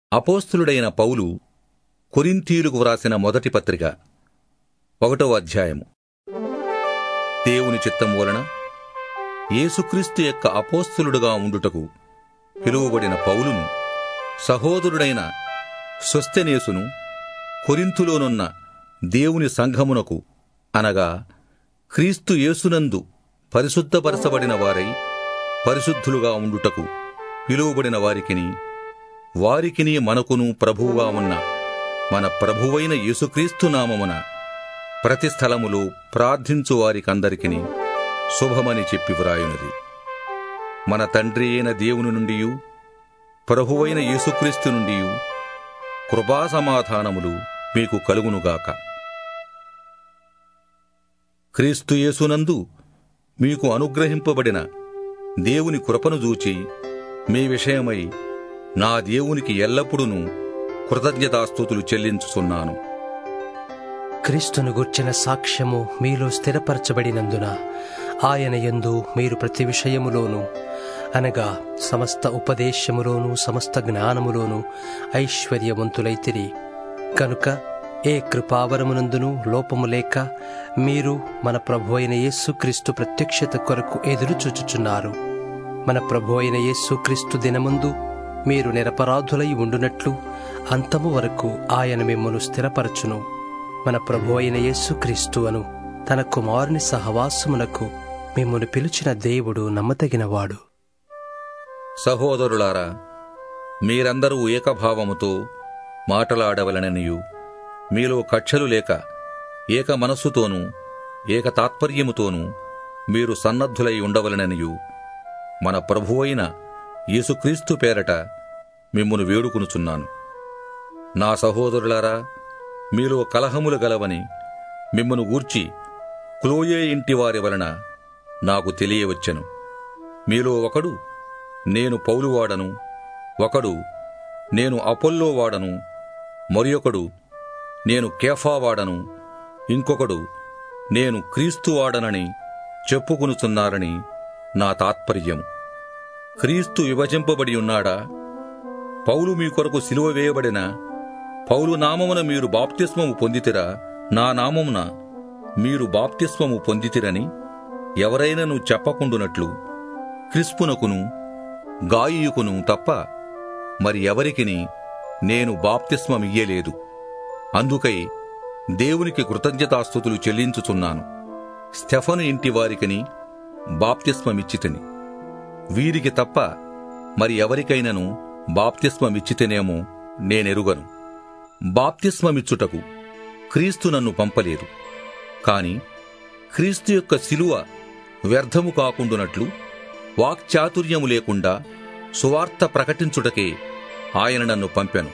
అపోస్తులుడైన పౌలు కొరింథీయులకు వ్రాసిన మొదటి పత్రిక ఒకటో అధ్యాయము దేవుని చిత్తం వలన యేసుక్రీస్తు యొక్క అపోస్తులుడుగా ఉండుటకు పిలువబడిన పౌలును సహోదరుడైన స్వస్థెనేసును కొరింథులోనున్న దేవుని సంఘమునకు అనగా క్రీస్తు యేసునందు పరిశుద్ధపరచబడిన వారై పరిశుద్ధులుగా ఉండుటకు పిలువబడిన వారికిని వారికిని మనకును ప్రభువుగా ఉన్న మన ప్రభువైన యేసుక్రీస్తు నామమున ప్రతి స్థలములో ప్రార్థించు వారికందరికిని శుభమని చెప్పి వ్రాయునది మన తండ్రి అయిన దేవుని నుండి ప్రభువైన యేసుక్రీస్తు నుండి కృపా సమాధానములు మీకు కలుగునుగాక క్రీస్తు యేసునందు మీకు అనుగ్రహింపబడిన దేవుని కృపను చూచి మీ విషయమై నా దేవునికి ఎల్లప్పుడూ కృతజ్ఞతాస్తుతులు చెల్లించుచున్నాను క్రీస్తును గుర్చిన సాక్ష్యము మీలో స్థిరపరచబడినందున ఆయన యందు మీరు ప్రతి విషయములోనూ అనగా సమస్త ఉపదేశములోను సమస్త జ్ఞానములోను ఐశ్వర్యవంతులైతిరి కనుక ఏ కృపావరమునందును లోపము లేక మీరు మన ప్రభు అయిన యేసుక్రీస్తు ప్రత్యక్షత కొరకు ఎదురు చూచుచున్నారు మన ప్రభు అయిన యేసుక్రీస్తు దినముందు మీరు నిరపరాధులై ఉండునట్లు అంతము వరకు ఆయన మిమ్మను స్థిరపరచును మన ప్రభు అయిన యేసుక్రీస్తు అను తన కుమారుని సహవాసమునకు మిమ్మల్ని పిలిచిన దేవుడు నమ్మదగినవాడు సహోదరులారా మీరందరూ ఏకభావముతో మాటలాడవలననియు మీలో కక్షలు లేక ఏక మనస్సుతోనూ ఏక తాత్పర్యముతోనూ మీరు సన్నద్ధులై ఉండవలననియు మన ప్రభువైన యేసుక్రీస్తు పేరట మిమ్మును వేడుకొనుచున్నాను నా సహోదరులారా మీలో కలహములు గలవని మిమ్మను గూర్చి క్లోయే ఇంటి వారి వలన నాకు తెలియవచ్చెను మీలో ఒకడు నేను పౌలువాడను ఒకడు నేను అపోల్లో వాడను మరియొకడు నేను కేఫావాడను ఇంకొకడు నేను క్రీస్తు వాడనని చెప్పుకొనుచున్నారని నా తాత్పర్యం క్రీస్తు విభజింపబడి ఉన్నాడా పౌలు మీ కొరకు సిలువ వేయబడిన పౌలు నామమున మీరు బాప్తిస్మము పొందితిరా నా నామమున మీరు బాప్తిస్మము పొందితిరని ఎవరైనను చెప్పకుండునట్లు క్రిస్పునకును గాయియుకును తప్ప మరి ఎవరికిని నేను బాప్తిస్మమియ్యలేదు అందుకై దేవునికి కృతజ్ఞతాస్థుతులు చెల్లించుచున్నాను స్టెఫను ఇంటి వారికిని బాప్తిస్మమిచ్చితిని వీరికి తప్ప మరి ఎవరికైనను బాప్తిస్మమిచ్చితేనేమో నేనెరుగను బాప్తిస్మమిచ్చుటకు క్రీస్తు నన్ను పంపలేదు కాని క్రీస్తు యొక్క శిలువ వ్యర్థము కాకుండునట్లు వాక్చాతుర్యము లేకుండా సువార్త ప్రకటించుటకే ఆయన నన్ను పంపెను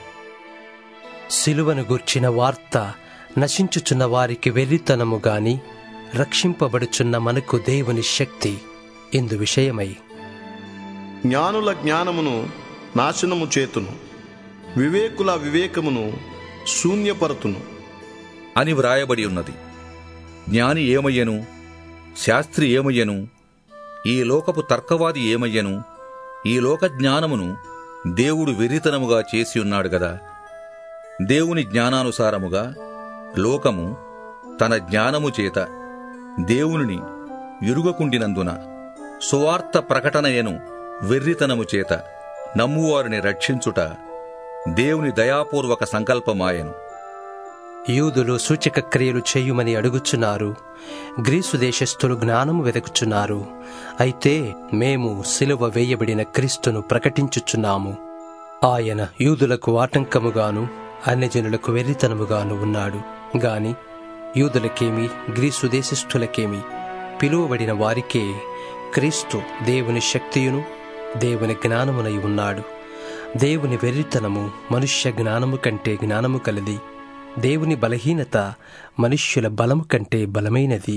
సిలువను గుర్చిన వార్త నశించుచున్న వారికి వెర్రితనము గాని రక్షింపబడుచున్న మనకు దేవుని శక్తి ఇందు విషయమై జ్ఞానుల జ్ఞానమును నాశనము చేతును వివేకుల వివేకమును శూన్యపరతును అని వ్రాయబడి ఉన్నది జ్ఞాని ఏమయ్యను శాస్త్రి ఏమయ్యను ఈ లోకపు తర్కవాది ఏమయ్యను ఈ లోక జ్ఞానమును దేవుడు వెర్రితనముగా చేసి ఉన్నాడు గదా దేవుని జ్ఞానానుసారముగా లోకము తన జ్ఞానము చేత దేవునిని ఇరుగకుండినందున సువార్త ప్రకటనయను వెర్రితనము చేత నమ్మువారిని రక్షించుట దేవుని దయాపూర్వక సంకల్పమాయను యూదులు సూచక క్రియలు చేయుమని అడుగుచున్నారు గ్రీసు దేశస్థులు జ్ఞానము వెదకుచున్నారు అయితే మేము సిలువ వేయబడిన క్రీస్తును ప్రకటించుచున్నాము ఆయన యూదులకు ఆటంకముగాను అన్యజనులకు వెర్రితనముగాను ఉన్నాడు గాని యూదులకేమి గ్రీసు దేశస్థులకేమి పిలువబడిన వారికే క్రీస్తు దేవుని శక్తియును దేవుని జ్ఞానమునై ఉన్నాడు దేవుని వెర్రితనము మనుష్య జ్ఞానము కంటే జ్ఞానము కలది దేవుని బలహీనత మనుష్యుల బలము కంటే బలమైనది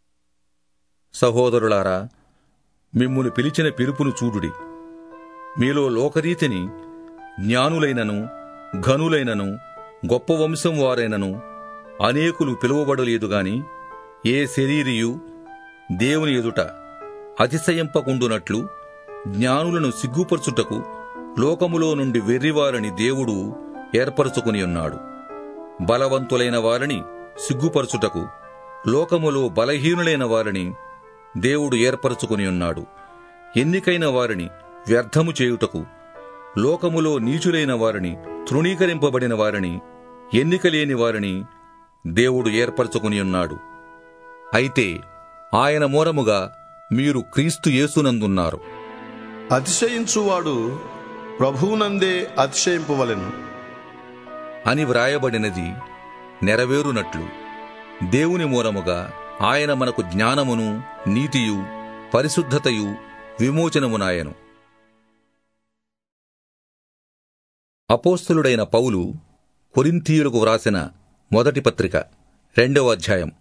సహోదరులారా మిమ్మును పిలిచిన పిలుపును చూడుడి మీలో లోకరీతిని జ్ఞానులైనను ఘనులైనను గొప్ప వంశం వారైనను అనేకులు పిలువబడలేదు గాని ఏ శరీరియు దేవుని ఎదుట అతిశయింపకుండునట్లు జ్ఞానులను సిగ్గుపరచుటకు లోకములో నుండి వెర్రివారిని దేవుడు ఏర్పరచుకుని ఉన్నాడు బలవంతులైన వారిని సిగ్గుపరచుటకు లోకములో బలహీనులైన వారిని దేవుడు ఏర్పరచుకుని ఉన్నాడు ఎన్నికైన వారిని వ్యర్థము చేయుటకు లోకములో నీచులైన వారిని తృణీకరింపబడిన వారిని ఎన్నికలేని వారిని దేవుడు ఏర్పరచుకుని ఉన్నాడు అయితే ఆయన మూలముగా మీరు క్రీస్తు యేసునందున్నారు అతిశయించువాడు ప్రభువునందే అతిశయింపవలెను అని వ్రాయబడినది నెరవేరునట్లు దేవుని మూలముగా ఆయన మనకు జ్ఞానమును నీతియు పరిశుద్ధతయు విమోచనమునాయను అపోస్తలుడైన పౌలు కొరింథీయులకు వ్రాసిన మొదటి పత్రిక రెండవ అధ్యాయం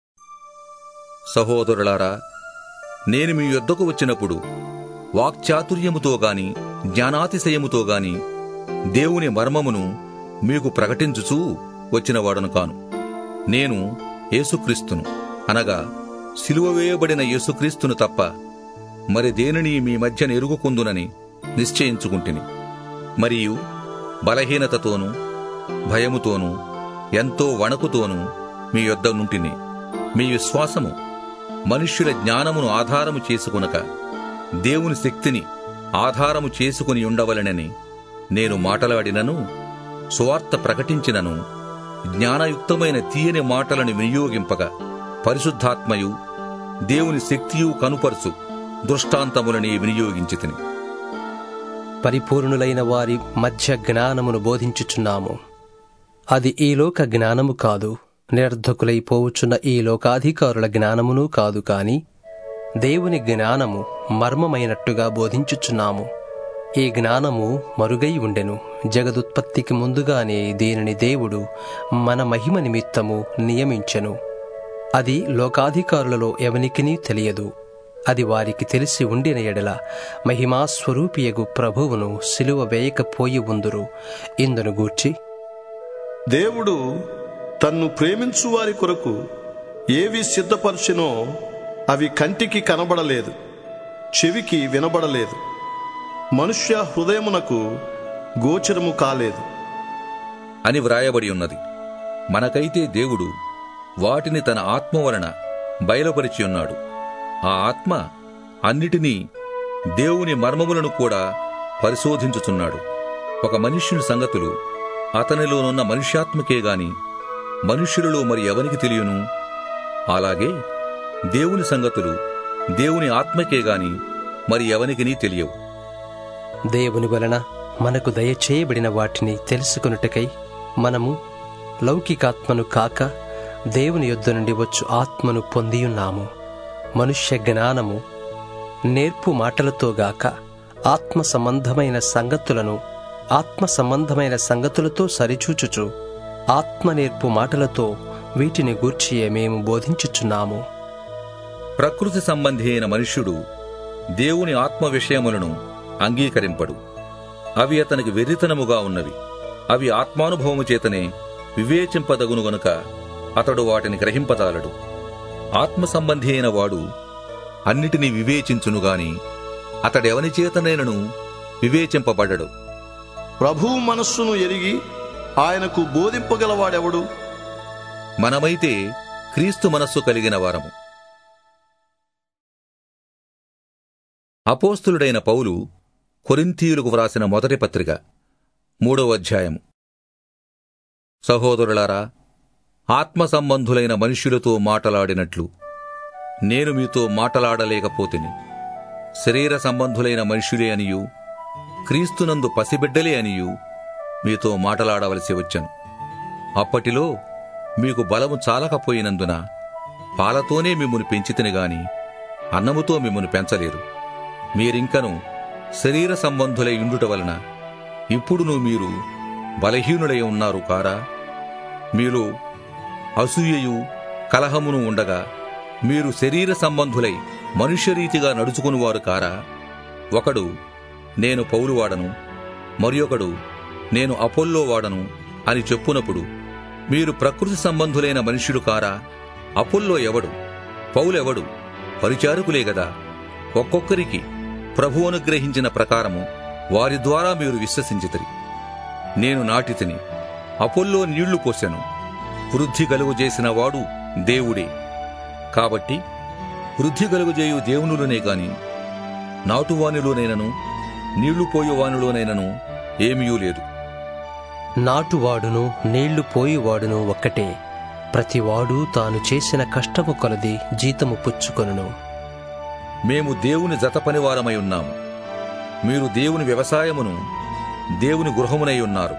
సహోదరులారా నేను మీ యొద్దకు వచ్చినప్పుడు వాక్చాతుర్యముతో గాని జ్ఞానాతిశయముతో గాని దేవుని మర్మమును మీకు ప్రకటించుచూ వచ్చినవాడను కాను నేను యేసుక్రీస్తును అనగా సిలువ వేయబడిన యేసుక్రీస్తును తప్ప మరి దేనిని మీ మధ్య ఎరుగుకుందునని నిశ్చయించుకుంటుని మరియు బలహీనతతోనూ భయముతోనూ ఎంతో వణకుతోనూ మీ యొద్ద నుంటిని మీ విశ్వాసము మనుష్యుల జ్ఞానమును ఆధారము చేసుకునక దేవుని శక్తిని ఆధారము చేసుకుని ఉండవలనని నేను మాటలాడినను సువార్త ప్రకటించినను జ్ఞానయుక్తమైన తీయని మాటలను వినియోగింపగా పరిశుద్ధాత్మయు దేవుని శక్తియు కనుపరుచు దృష్టాంతములని వినియోగించి తిని పరిపూర్ణులైన వారి మధ్య జ్ఞానమును బోధించుచున్నాము అది ఈ లోక జ్ఞానము కాదు నిరర్ధకులైపోవచ్చున్న ఈ లోకాధికారుల జ్ఞానమును కాదు కాని దేవుని జ్ఞానము మర్మమైనట్టుగా బోధించుచున్నాము ఈ జ్ఞానము మరుగై ఉండెను జగదుత్పత్తికి ముందుగానే దీనిని దేవుడు మన మహిమ నిమిత్తము నియమించెను అది లోకాధికారులలో ఎవనికినీ తెలియదు అది వారికి తెలిసి ఉండిన ఎడల మహిమాస్వరూపియగు ప్రభువును సిలువ వేయకపోయి ఉందురు ఇందును గూర్చి దేవుడు తన్ను ప్రేమించు వారి కొరకు ఏవి సిద్ధపరిచినో అవి కంటికి కనబడలేదు చెవికి వినబడలేదు మనుష్య హృదయమునకు గోచరము కాలేదు అని వ్రాయబడి ఉన్నది మనకైతే దేవుడు వాటిని తన ఆత్మ వలన బయలుపరిచి ఉన్నాడు ఆ ఆత్మ అన్నిటినీ దేవుని మర్మములను కూడా పరిశోధించుచున్నాడు ఒక మనుష్యుని సంగతులు అతనిలోనున్న మనుష్యాత్మకే గాని మనుష్యులలో మరి ఎవనికి తెలియను అలాగే దేవుని సంగతులు దేవుని ఆత్మకే గాని మరి ఎవనికినీ తెలియవు దేవుని వలన మనకు దయచేయబడిన వాటిని తెలుసుకొనుటకై మనము లౌకికాత్మను కాక దేవుని యొద్ద నుండి వచ్చు ఆత్మను పొందియున్నాము మనుష్య జ్ఞానము నేర్పు మాటలతో గాక ఆత్మ సంబంధమైన సంగతులను ఆత్మ సంబంధమైన సంగతులతో సరిచూచుచు ఆత్మ నేర్పు మాటలతో వీటిని గూర్చియే మేము బోధించుచున్నాము ప్రకృతి సంబంధి అయిన మనుష్యుడు దేవుని ఆత్మ విషయములను అంగీకరింపడు అవి అతనికి వెర్రితనముగా ఉన్నవి అవి ఆత్మానుభవము చేతనే వివేచింపదగును గనుక అతడు వాటిని గ్రహింపదాలడు ఆత్మ సంబంధి అయిన వాడు అన్నిటినీ వివేచించునుగాని అతడెవని చేతనైనను వివేచింపబడడు ప్రభువు మనస్సును ఎరిగి ఆయనకు బోధింపగలవాడెవడు మనమైతే క్రీస్తు మనస్సు కలిగిన వారము అపోస్తులుడైన పౌలు కొరింథీయులకు వ్రాసిన మొదటి పత్రిక మూడవ అధ్యాయము సహోదరులారా ఆత్మ సంబంధులైన మనుష్యులతో మాటలాడినట్లు నేను మీతో మాటలాడలేకపోతిని శరీర సంబంధులైన మనుష్యులే అనియు క్రీస్తునందు పసిబిడ్డలే అనియు మీతో మాటలాడవలసి వచ్చాను అప్పటిలో మీకు బలము చాలకపోయినందున పాలతోనే మిమ్మును పెంచితిని గాని అన్నముతో మిమ్మును పెంచలేదు మీరింకను శరీర సంబంధులై ఉండుట వలన ఇప్పుడును మీరు బలహీనులై ఉన్నారు కారా మీలో అసూయయు కలహమును ఉండగా మీరు శరీర సంబంధులై మనుష్యరీతిగా నడుచుకునివారు కారా ఒకడు నేను పౌలువాడను మరి ఒకడు నేను అపోల్లో వాడను అని చెప్పునప్పుడు మీరు ప్రకృతి సంబంధులైన మనుష్యుడు కారా అపోల్లో ఎవడు పౌలెవడు పరిచారకులే గదా ఒక్కొక్కరికి ప్రభు అనుగ్రహించిన ప్రకారము వారి ద్వారా మీరు విశ్వసించితరి నేను నాటితిని అపోల్లో నీళ్లు పోసెను వృద్ధి కలుగు చేసిన వాడు దేవుడే కాబట్టి వృద్ధి కలుగుజేయు దేవునులోనే గాని నాటువానిలోనైనను నీళ్లు పోయువానిలోనైనను ఏమీయూ లేదు నాటువాడును నీళ్లు పోయివాడును ఒక్కటే ప్రతివాడు తాను చేసిన కష్టము కొలది జీతము పుచ్చుకొనును మేము దేవుని జత పనివారమై ఉన్నాము మీరు దేవుని వ్యవసాయమును దేవుని గృహమునై ఉన్నారు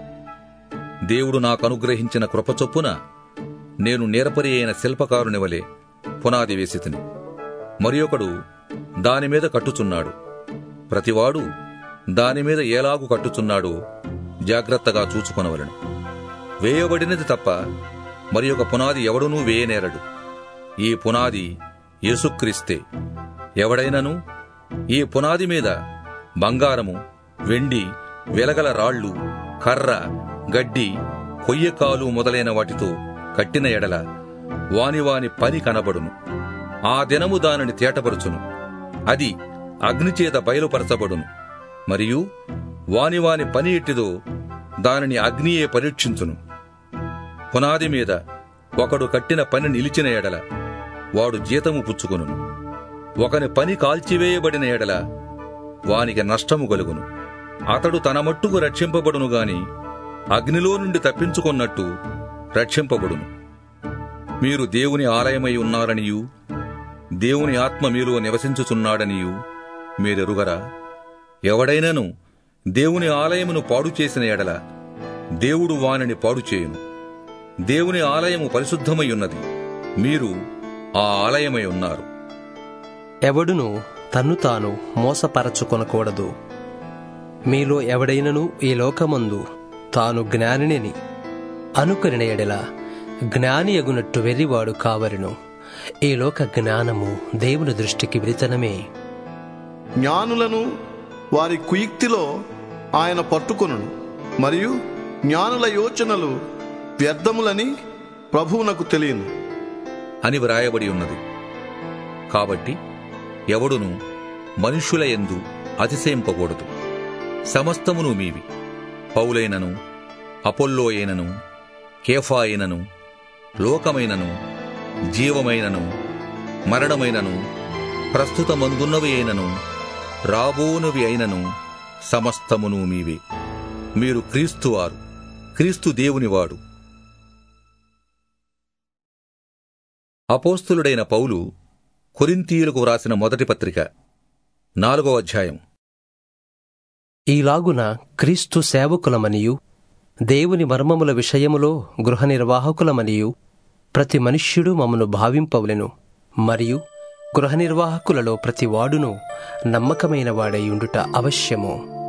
దేవుడు నాకు అనుగ్రహించిన కృపచొప్పున నేను నేరపరి అయిన శిల్పకారుని వలె పునాది వేసితిని మరి ఒకడు దానిమీద కట్టుచున్నాడు ప్రతివాడు దానిమీద ఏలాగు కట్టుచున్నాడో జాగ్రత్తగా చూచుకొనవలను వేయబడినది తప్ప మరి ఒక పునాది ఎవడునూ వేయనేరడు ఈ పునాది యేసుక్రీస్తే ఎవడైనను ఈ పునాది మీద బంగారము వెండి వెలగల రాళ్ళు కర్ర గడ్డి కొయ్యకాలు మొదలైన వాటితో కట్టిన ఎడల వాని వాని పని కనబడును ఆ దినము దానిని తేటపరుచును అది అగ్నిచేత బయలుపరచబడును మరియు వాని వాని పని ఎట్టిదో దానిని అగ్నియే పరీక్షించును పునాది మీద ఒకడు కట్టిన పని నిలిచిన ఎడల వాడు జీతము పుచ్చుకొనును ఒకని పని కాల్చివేయబడిన ఎడల వానికి నష్టము కలుగును అతడు తన మట్టుకు రక్షింపబడును గాని అగ్నిలో నుండి తప్పించుకొన్నట్టు రక్షింపబడును మీరు దేవుని ఆలయమై ఉన్నారనియు దేవుని ఆత్మ మీలో నివసించుచున్నాడనియు మీరెరుగరా ఎవడైనను దేవుని ఆలయమును పాడు చేసిన ఎడల దేవుడు వానిని పాడు చేయును దేవుని ఆలయము పరిశుద్ధమై ఉన్నది మీరు ఆ ఆలయమై ఉన్నారు ఎవడును తన్ను తాను మోసపరచుకొనకూడదు మీలో ఎవడైనను ఈ లోకమందు తాను జ్ఞానిని అనుకరిన ఎడల జ్ఞాని అగునట్టు వెర్రివాడు కావలను ఈ లోక జ్ఞానము దేవుని దృష్టికి విరితనమే జ్ఞానులను వారి కుయుక్తిలో ఆయన పట్టుకొనును మరియు జ్ఞానుల యోచనలు వ్యర్థములని ప్రభువునకు తెలియను అని వ్రాయబడి ఉన్నది కాబట్టి ఎవడును మనుష్యుల యందు అతిశయింపకూడదు సమస్తమును మీవి పౌలైనను అపోల్లో అయినను కేఫా అయినను లోకమైనను జీవమైనను మరణమైనను ప్రస్తుతమందున్నవి అయినను రాబోనువి అయినను సమస్తమును మీవే మీరు క్రీస్తువారు క్రీస్తు దేవునివాడు అపోస్తులుడైన పౌలు కొరింతీయులకు వ్రాసిన మొదటి పత్రిక నాలుగో అధ్యాయం ఈలాగున క్రీస్తు సేవకులమనియు దేవుని మర్మముల విషయములో గృహ నిర్వాహకులమనియు ప్రతి మనుష్యుడు మమ్మను భావింపవలెను మరియు గృహ నిర్వాహకులలో ప్రతి వాడును నమ్మకమైన వాడై ఉండుట అవశ్యము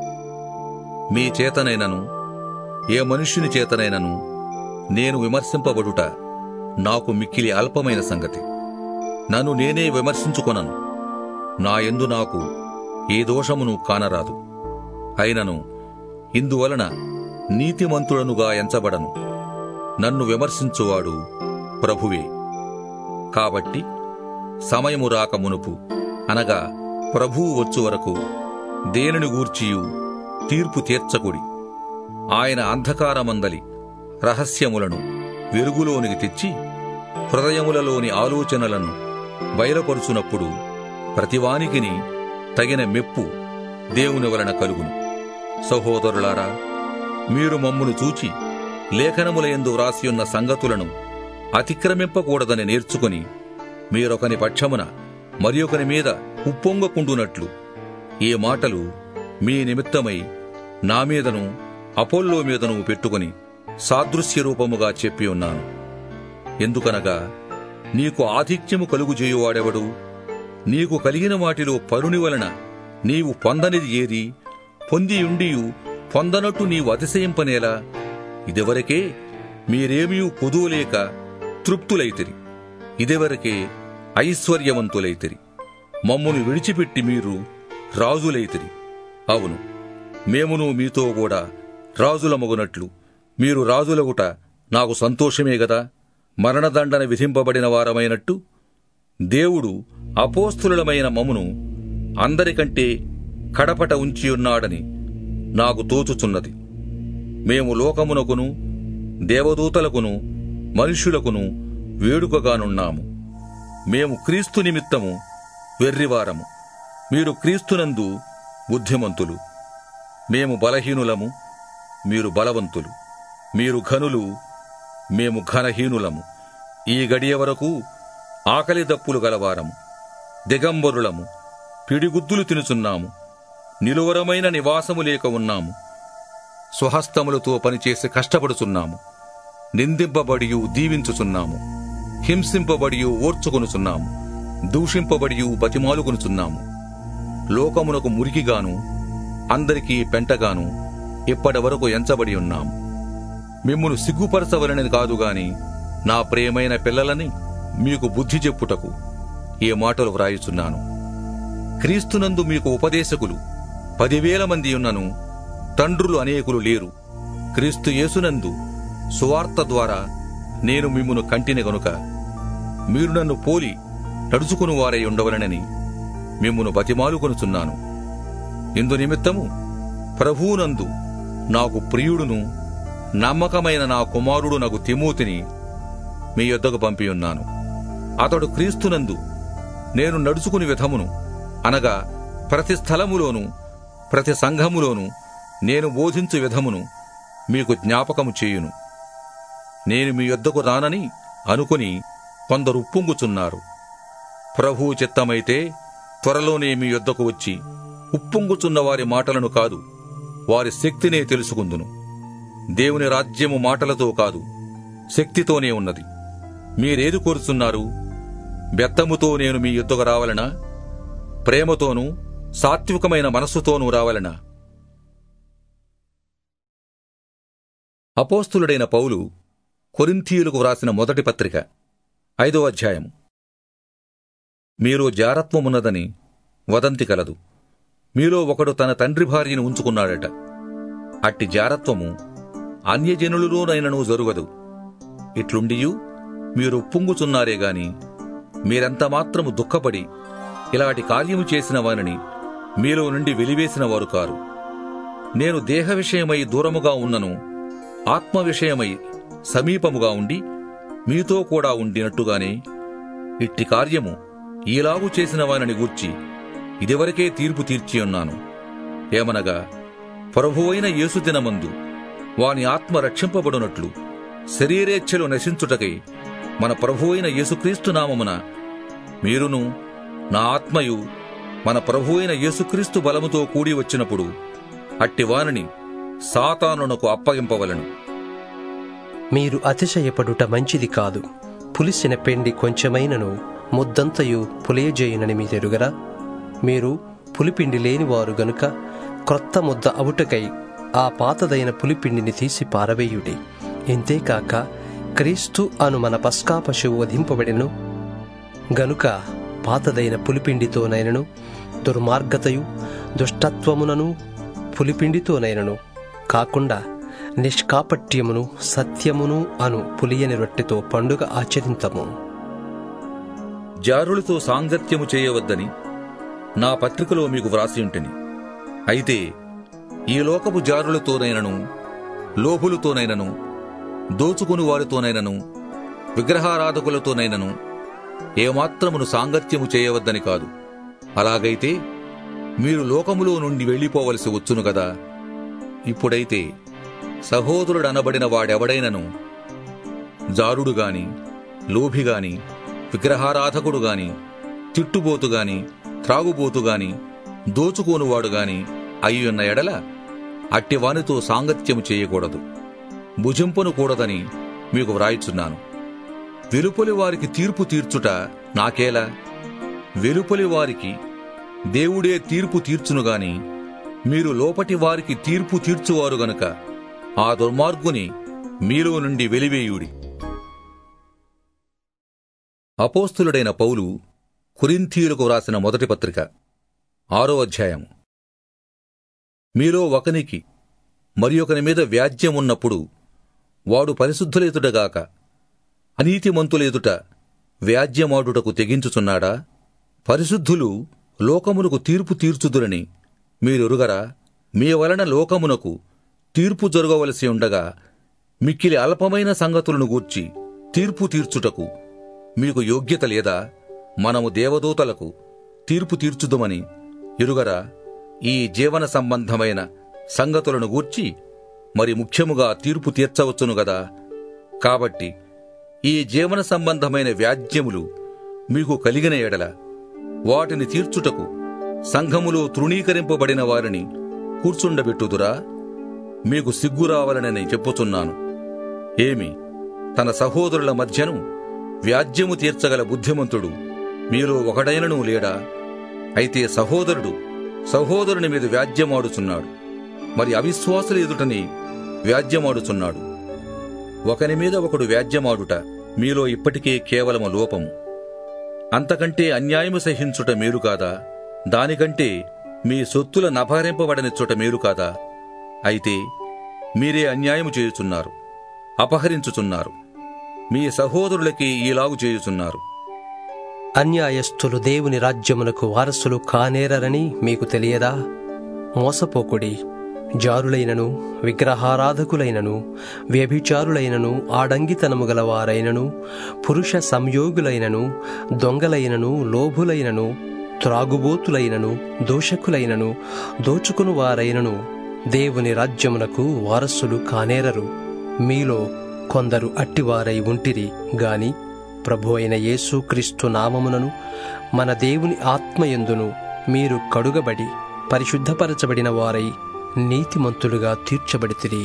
మీ చేతనైనను ఏ మనుష్యుని చేతనైనను నేను విమర్శింపబడుట నాకు మిక్కిలి అల్పమైన సంగతి నన్ను నేనే విమర్శించుకొనను నా యందు నాకు ఏ దోషమును కానరాదు అయినను ఇందువలన నీతిమంతుడనుగా ఎంచబడను నన్ను విమర్శించువాడు ప్రభువే కాబట్టి సమయము రాక మునుపు అనగా ప్రభువు వచ్చు వరకు దేనిని గూర్చియు తీర్పు తీర్చకుడి ఆయన అంధకారమందలి రహస్యములను వెలుగులోనికి తెచ్చి హృదయములలోని ఆలోచనలను బయలుపరుచునప్పుడు ప్రతివానికిని తగిన మెప్పు దేవుని వలన కలుగును సహోదరులారా మీరు మమ్మును చూచి లేఖనములయందు వ్రాసియున్న సంగతులను అతిక్రమింపకూడదని నేర్చుకుని మీరొకని పక్షమున మరి ఒకని మీద ఉప్పొంగకుండునట్లు ఈ మాటలు మీ నిమిత్తమై నా మీదను అపోల్లో మీదను పెట్టుకుని సాదృశ్య రూపముగా చెప్పి ఉన్నాను ఎందుకనగా నీకు ఆధిక్యము కలుగుజేయువాడెవడు నీకు కలిగిన వాటిలో పరుని వలన నీవు పొందనిది ఏది పొందియుండియు పొందనట్టు నీవు అతిశయింపనేలా ఇదివరకే మీరేమీ పొదువులేక తృప్తులైతిరి ఇదివరకే ఐశ్వర్యవంతులైతిరి మమ్మును విడిచిపెట్టి మీరు రాజులైతిరి అవును మేమును మీతో కూడా రాజులమగునట్లు మీరు రాజులగుట నాకు సంతోషమే గదా మరణదండన విధింపబడిన వారమైనట్టు దేవుడు అపోస్తులమైన మమ్మును అందరికంటే కడపట ఉంచియున్నాడని నాకు తోచుచున్నది మేము లోకమునకును దేవదూతలకును మనుష్యులకును వేడుకగానున్నాము మేము క్రీస్తు నిమిత్తము వెర్రివారము మీరు క్రీస్తునందు బుద్ధిమంతులు మేము బలహీనులము మీరు బలవంతులు మీరు ఘనులు మేము ఘనహీనులము ఈ గడియ వరకు ఆకలి దప్పులు గలవారము దిగంబరులము పిడిగుద్దులు తినుచున్నాము నిలువరమైన నివాసము లేక ఉన్నాము స్వహస్తములతో పనిచేసి కష్టపడుచున్నాము నిందింపబడియు దీవించుచున్నాము హింసింపబడియు ఓర్చుకొనుచున్నాము దూషింపబడియు బతిమాలుకొనుచున్నాము లోకమునకు మురికిగాను అందరికీ పెంటగాను ఇప్పటి వరకు ఎంచబడి ఉన్నాము మిమ్మును సిగ్గుపరచవలనని కాదుగాని నా ప్రియమైన పిల్లలని మీకు బుద్ధి చెప్పుటకు ఈ మాటలు వ్రాయుచున్నాను క్రీస్తునందు మీకు ఉపదేశకులు పదివేల మంది ఉన్నను తండ్రులు అనేకులు లేరు క్రీస్తు యేసునందు సువార్త ద్వారా నేను మిమ్మును కంటిని గనుక మీరు నన్ను పోలి నడుచుకుని వారై ఉండవలనని మిమ్మును బతిమాలుకొనుచున్నాను ఇందు నిమిత్తము ప్రభువునందు నాకు ప్రియుడును నమ్మకమైన నా కుమారుడు నాకు తిమోతిని మీ యొద్దకు పంపియున్నాను అతడు క్రీస్తునందు నేను నడుచుకుని విధమును అనగా ప్రతి స్థలములోను ప్రతి సంఘములోను నేను బోధించు విధమును మీకు జ్ఞాపకము చేయును నేను మీ యొద్దకు రానని అనుకుని కొందరు ఉప్పొంగుచున్నారు ప్రభువు చిత్తమైతే త్వరలోనే మీ యొద్దకు వచ్చి ఉప్పొంగుచున్న వారి మాటలను కాదు వారి శక్తినే తెలుసుకుందును దేవుని రాజ్యము మాటలతో కాదు శక్తితోనే ఉన్నది మీరేది కోరుచున్నారు బెత్తముతో నేను మీ యుద్ధకు రావలనా ప్రేమతోనూ సాత్వికమైన మనస్సుతోనూ రావలనా అపోస్తులుడైన పౌలు కొరింథీయులకు వ్రాసిన మొదటి పత్రిక ఐదో అధ్యాయం మీరు జారత్వమున్నదని వదంతి కలదు మీలో ఒకడు తన తండ్రి భార్యను ఉంచుకున్నాడట అట్టి జారత్వము అన్యజనులలోనైనను జరుగదు ఇట్లుండియు మీరు ఉప్పొంగుచున్నారే గాని మీరెంత మాత్రము దుఃఖపడి ఇలాంటి కార్యము చేసిన వారిని మీలో నుండి వెలివేసిన వారు కారు నేను దేహ విషయమై దూరముగా ఉన్నను ఆత్మ విషయమై సమీపముగా ఉండి మీతో కూడా ఉండినట్టుగానే ఇట్టి కార్యము ఈలాగు చేసిన వారిని గూర్చి ఇదివరకే తీర్పు తీర్చి ఉన్నాను ఏమనగా ప్రభువైన యేసు దినమందు వాని ఆత్మ రక్షింపబడునట్లు శరీరేచ్ఛలు నశించుటకై మన ప్రభువైన యేసుక్రీస్తు నామమున మీరును నా ఆత్మయు మన ప్రభువైన యేసుక్రీస్తు బలముతో కూడి వచ్చినప్పుడు అట్టి వానిని సాతానునకు అప్పగింపవలను మీరు అతిశయపడుట మంచిది కాదు పులిసిన పిండి కొంచెమైనను ముద్దంతయు పులియజేయునని మీ తెరుగరా మీరు పులిపిండి లేనివారు గనుక క్రొత్త ముద్ద అవుటకై ఆ పాతదైన పులిపిండిని తీసి పారవేయుడి ఇంతేకాక క్రీస్తు అను మన పస్కా పశువు వధింపబడెను గనుక పాతదైన పులిపిండితోనైనను దుర్మార్గతయు దుష్టత్వమునను పులిపిండితోనైనను కాకుండా నిష్కాపట్యమును సత్యమును అను పులియని రొట్టెతో పండుగ ఆచరింతము జారులతో సాంగత్యము చేయవద్దని నా పత్రికలో మీకు వ్రాసి ఉంటిని అయితే ఈ లోకపు జారులతోనైనను లోపులతోనైనను దోచుకుని వారితోనైనను విగ్రహారాధకులతోనైనను ఏమాత్రమును సాంగత్యము చేయవద్దని కాదు అలాగైతే మీరు లోకములో నుండి వెళ్ళిపోవలసి వచ్చును కదా ఇప్పుడైతే సహోదరుడనబడిన వాడెవడైనను జారుడు గాని లోభి గాని విగ్రహారాధకుడు గాని తిట్టుబోతు గాని త్రాగుబోతు గాని దోచుకోనువాడు గాని అయ్యున్న ఎడల అట్టివానితో సాంగత్యము చేయకూడదు భుజింపను కూడదని మీకు వ్రాయిచున్నాను వెలుపలి వారికి తీర్పు తీర్చుట నాకేలా వెలుపలి వారికి దేవుడే తీర్పు తీర్చునుగాని మీరు లోపటి వారికి తీర్పు తీర్చువారు గనుక ఆ దుర్మార్గుని మీలో నుండి వెలివేయుడి అపోస్తులుడైన పౌలు కురింథీయులకు వ్రాసిన మొదటి పత్రిక ఆరో అధ్యాయం మీలో ఒకనికి మరి ఒకని మీద వ్యాజ్యం ఉన్నప్పుడు వాడు పరిశుద్ధులేతుడగాక అనీతిమంతులేదుట వ్యాజ్యమాడుటకు తెగించుచున్నాడా పరిశుద్ధులు లోకమునకు తీర్పు తీర్చుదురని మీరెరుగరా మీ వలన లోకమునకు తీర్పు జరగవలసి ఉండగా మిక్కిలి అల్పమైన సంగతులను గూర్చి తీర్పు తీర్చుటకు మీకు యోగ్యత లేదా మనము దేవదూతలకు తీర్పు తీర్చుదమని ఎరుగరా ఈ జీవన సంబంధమైన సంగతులను గూర్చి మరి ముఖ్యముగా తీర్పు తీర్చవచ్చును గదా కాబట్టి ఈ జీవన సంబంధమైన వ్యాజ్యములు మీకు కలిగిన ఎడల వాటిని తీర్చుటకు సంఘములో తృణీకరింపబడిన వారిని కూర్చుండబెట్టుదురా మీకు సిగ్గు రావాలనని చెప్పుచున్నాను ఏమి తన సహోదరుల మధ్యను వ్యాజ్యము తీర్చగల బుద్ధిమంతుడు మీలో ఒకడైనను లేడా అయితే సహోదరుడు సహోదరుని మీద వ్యాజ్యమాడుచున్నాడు మరి అవిశ్వాసుల ఎదుటని వ్యాజ్యమాడుచున్నాడు ఒకని మీద ఒకడు వ్యాజ్యమాడుట మీలో ఇప్పటికే కేవలము లోపము అంతకంటే అన్యాయము సహించుట మేలు కాదా దానికంటే మీ సొత్తుల నభారింపబడనిచ్చుట మేలు కాదా అయితే మీరే అన్యాయము చేయుచున్నారు అపహరించుచున్నారు మీ సహోదరులకి ఈలాగు చేయుచున్నారు అన్యాయస్థులు దేవుని రాజ్యమునకు వారసులు కానేరరని మీకు తెలియదా మోసపోకుడి జారులైనను విగ్రహారాధకులైనను వ్యభిచారులైనను ఆడంగితనము గలవారైనను పురుష సంయోగులైనను దొంగలైనను లోభులైనను త్రాగుబోతులైనను దోషకులైనను దోచుకుని వారైనను దేవుని రాజ్యమునకు వారసులు కానేరరు మీలో కొందరు అట్టివారై ఉంటిరి గాని ప్రభు అయిన యేసుక్రీస్తు నామమునను మన దేవుని ఆత్మయందును మీరు కడుగబడి పరిశుద్ధపరచబడిన వారై నీతిమంతులుగా తీర్చబడితిరి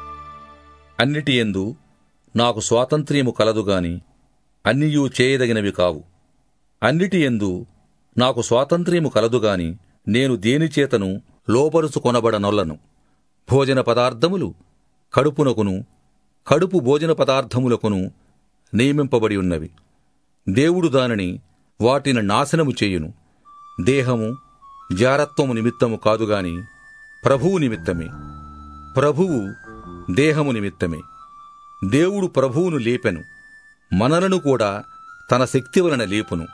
అన్నిటి ఎందు నాకు స్వాతంత్ర్యము కలదుగాని అన్నియూ చేయదగినవి కావు అన్నిటి ఎందు నాకు స్వాతంత్ర్యము కలదుగాని నేను దేనిచేతను లోపరుచుకొనబడనొల్లను భోజన పదార్థములు కడుపునకును కడుపు భోజన పదార్థములకును నియమింపబడి ఉన్నవి దేవుడు దానిని వాటిని నాశనము చేయును దేహము జారత్వము నిమిత్తము కాదుగాని ప్రభువు నిమిత్తమే ప్రభువు దేహము నిమిత్తమే దేవుడు ప్రభువును లేపెను మనలను కూడా తన శక్తి వలన లేపును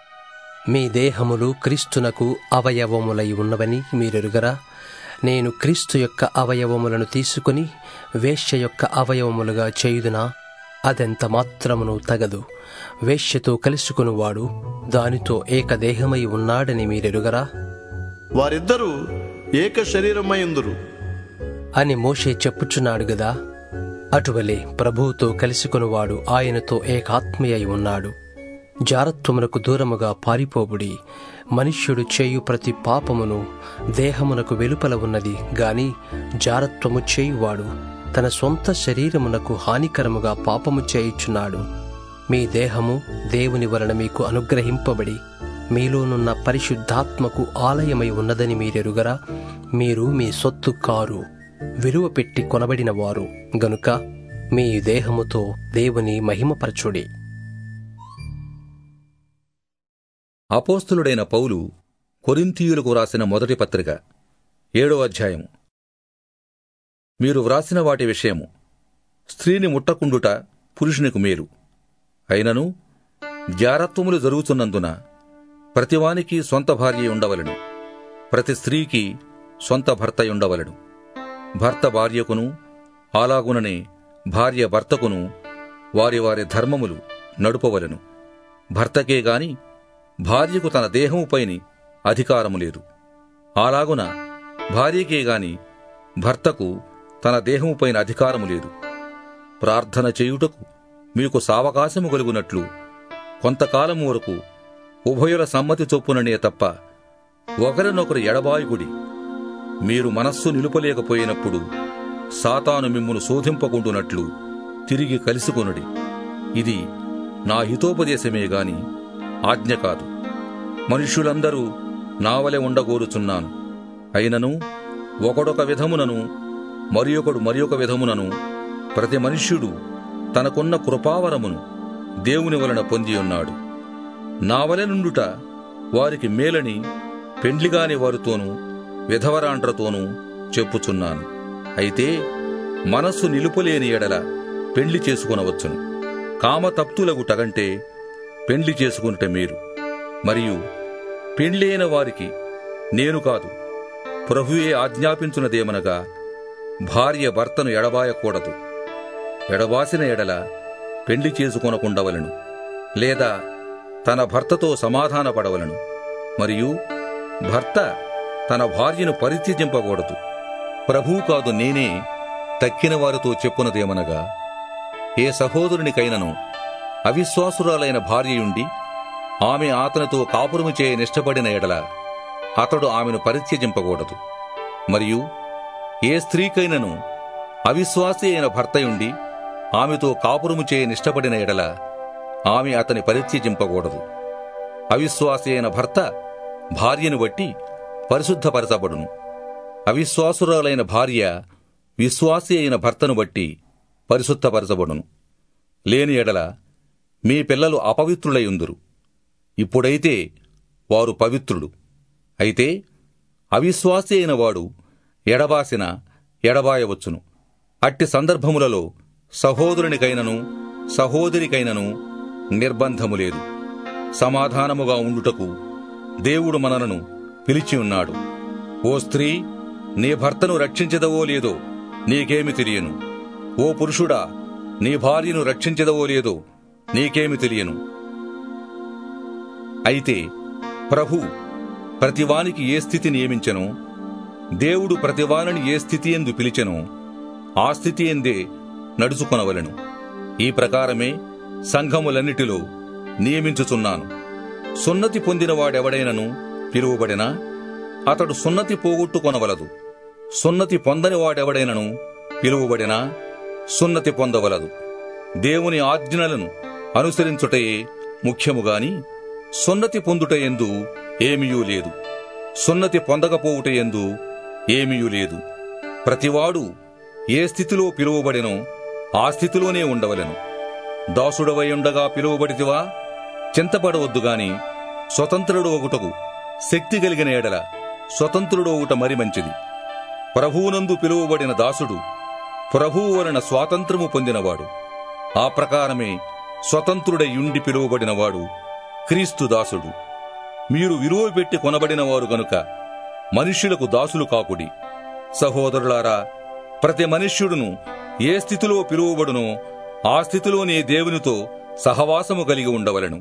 మీ దేహములు క్రీస్తునకు అవయవములై ఉన్నవని మీరెరుగరా నేను క్రీస్తు యొక్క అవయవములను తీసుకుని వేశ్య యొక్క అవయవములుగా చేయుదునా అదెంత మాత్రమును తగదు వేశ్యతో కలుసుకునివాడు దానితో ఏకదేహమై ఉన్నాడని మీరెరుగరా వారిద్దరూ ఏక శరీరమైందురు అని మోషే చెప్పుచున్నాడు గదా అటువలే ప్రభువుతో కలుసుకునివాడు ఆయనతో ఏకాత్మీయై ఉన్నాడు జారత్వమునకు దూరముగా పారిపోబుడి మనుష్యుడు చేయు ప్రతి పాపమును దేహమునకు వెలుపల ఉన్నది గాని జారత్వము చేయువాడు తన సొంత శరీరమునకు హానికరముగా పాపము చేయుచున్నాడు మీ దేహము దేవుని వలన మీకు అనుగ్రహింపబడి మీలోనున్న పరిశుద్ధాత్మకు ఆలయమై ఉన్నదని మీరెరుగరా మీరు మీ సొత్తు కారు విలువ పెట్టి కొనబడిన వారు గనుక మీ దేహముతో దేవుని మహిమపరచుడి అపోస్తులుడైన పౌలు కొరింథీయులకు వ్రాసిన మొదటి పత్రిక ఏడో అధ్యాయం మీరు వ్రాసిన వాటి విషయము స్త్రీని ముట్టకుండుట పురుషునికి మేలు అయినను జారత్వములు జరుగుతున్నందున ప్రతివానికి సొంత భార్య ఉండవలను ప్రతి స్త్రీకి సొంత భర్త ఉండవలను భర్త భార్యకును అలాగుననే భార్య భర్తకును వారి వారి ధర్మములు నడుపవలను భర్తకే గాని భార్యకు తన దేహముపైని అధికారము లేదు అలాగున భార్యకే గాని భర్తకు తన దేహముపైన అధికారము లేదు ప్రార్థన చేయుటకు మీకు సావకాశము కలుగునట్లు కొంతకాలం వరకు ఉభయుల సమ్మతి చొప్పుననే తప్ప ఒకరినొకరు ఎడబాయుకుడి మీరు మనస్సు నిలుపలేకపోయినప్పుడు సాతాను మిమ్మును శోధింపకుండునట్లు తిరిగి కలుసుకొనుడి ఇది నా హితోపదేశమే గాని ఆజ్ఞ కాదు మనుష్యులందరూ నావలె ఉండగోరుచున్నాను అయినను ఒకడొక విధమునను మరి ఒకడు మరి ఒక విధమునను ప్రతి మనుష్యుడు తనకున్న కృపావరమును దేవుని వలన పొంది ఉన్నాడు నావలె నుండుట వారికి మేలని పెండ్లిగాని వారితోనూ విధవరాండ్రతోనూ చెప్పుచున్నాను అయితే మనస్సు నిలుపలేని ఎడల పెండ్లి చేసుకునవచ్చును కామతప్తులగుటగంటే పెండ్లి చేసుకునుట మీరు మరియు పెండ్లైన వారికి నేను కాదు ప్రభువే ఆజ్ఞాపించున్నదేమనగా భార్య భర్తను ఎడబాయకూడదు ఎడబాసిన ఎడల పెళ్లి చేసుకొనకుండవలను లేదా తన భర్తతో సమాధానపడవలను మరియు భర్త తన భార్యను పరిత్యజింపకూడదు ప్రభువు కాదు నేనే తక్కిన వారితో చెప్పునదేమనగా ఏ సహోదరునికైనను అవిశ్వాసురాలైన భార్యయుండి ఆమె అతనితో కాపురము చేయ నిష్టపడిన ఎడల అతడు ఆమెను పరిత్యజింపకూడదు మరియు ఏ స్త్రీకైనను అవిశ్వాసి అయిన భర్తయుండి ఆమెతో కాపురము చేయ నిష్టపడిన ఎడల ఆమె అతని పరిత్యజింపకూడదు అవిశ్వాసి అయిన భర్త భార్యను బట్టి పరిశుద్ధపరచబడును అవిశ్వాసురాలైన భార్య విశ్వాసి అయిన భర్తను బట్టి పరిశుద్ధపరచబడును లేని ఎడల మీ పిల్లలు అపవిత్రులై ఇప్పుడైతే వారు పవిత్రుడు అయితే అవిశ్వాసి అయిన వాడు ఎడబాసిన ఎడబాయవచ్చును అట్టి సందర్భములలో సహోదరునికైనను సహోదరికైనను నిర్బంధము లేదు సమాధానముగా ఉండుటకు దేవుడు మనలను పిలిచి ఉన్నాడు ఓ స్త్రీ నీ భర్తను రక్షించదవో లేదో నీకేమి తెలియను ఓ పురుషుడా నీ భార్యను రక్షించదవో లేదో నీకేమి తెలియను అయితే ప్రభు ప్రతివానికి ఏ స్థితి నియమించెనో దేవుడు ప్రతివానిని ఏ స్థితి ఎందు పిలిచెనో ఆ స్థితి ఎందే నడుచుకొనవలెను ఈ ప్రకారమే సంఘములన్నిటిలో నియమించుచున్నాను సున్నతి పొందిన వాడెవడైనను పిలువబడినా అతడు సున్నతి పోగొట్టుకొనవలదు సున్నతి పొందని వాడెవడైనను పిలువబడినా సున్నతి పొందవలదు దేవుని ఆజ్ఞలను అనుసరించుటయే ముఖ్యముగాని సున్నతి పొందుట ఎందు ఏమీయూ లేదు సున్నతి పొందకపోవుట ఎందు ఏమీయూ లేదు ప్రతివాడు ఏ స్థితిలో పిలువబడినో ఆ స్థితిలోనే ఉండవలెను దాసుడవై ఉండగా పిలువబడితివా చింతపడవద్దు గాని స్వతంత్రుడు ఒకటకు శక్తి కలిగిన ఎడల స్వతంత్రుడు ఒకట మరి మంచిది ప్రభువునందు పిలువబడిన దాసుడు ప్రభువు వలన స్వాతంత్రము పొందినవాడు ఆ ప్రకారమే స్వతంత్రుడై ఉండి పిలువబడినవాడు క్రీస్తు దాసుడు మీరు విలువ పెట్టి కొనబడినవారు గనుక మనుష్యులకు దాసులు కాకుడి సహోదరులారా ప్రతి మనుష్యుడును ఏ స్థితిలో పిలువబడునో ఆ స్థితిలోనే దేవునితో సహవాసము కలిగి ఉండవలెను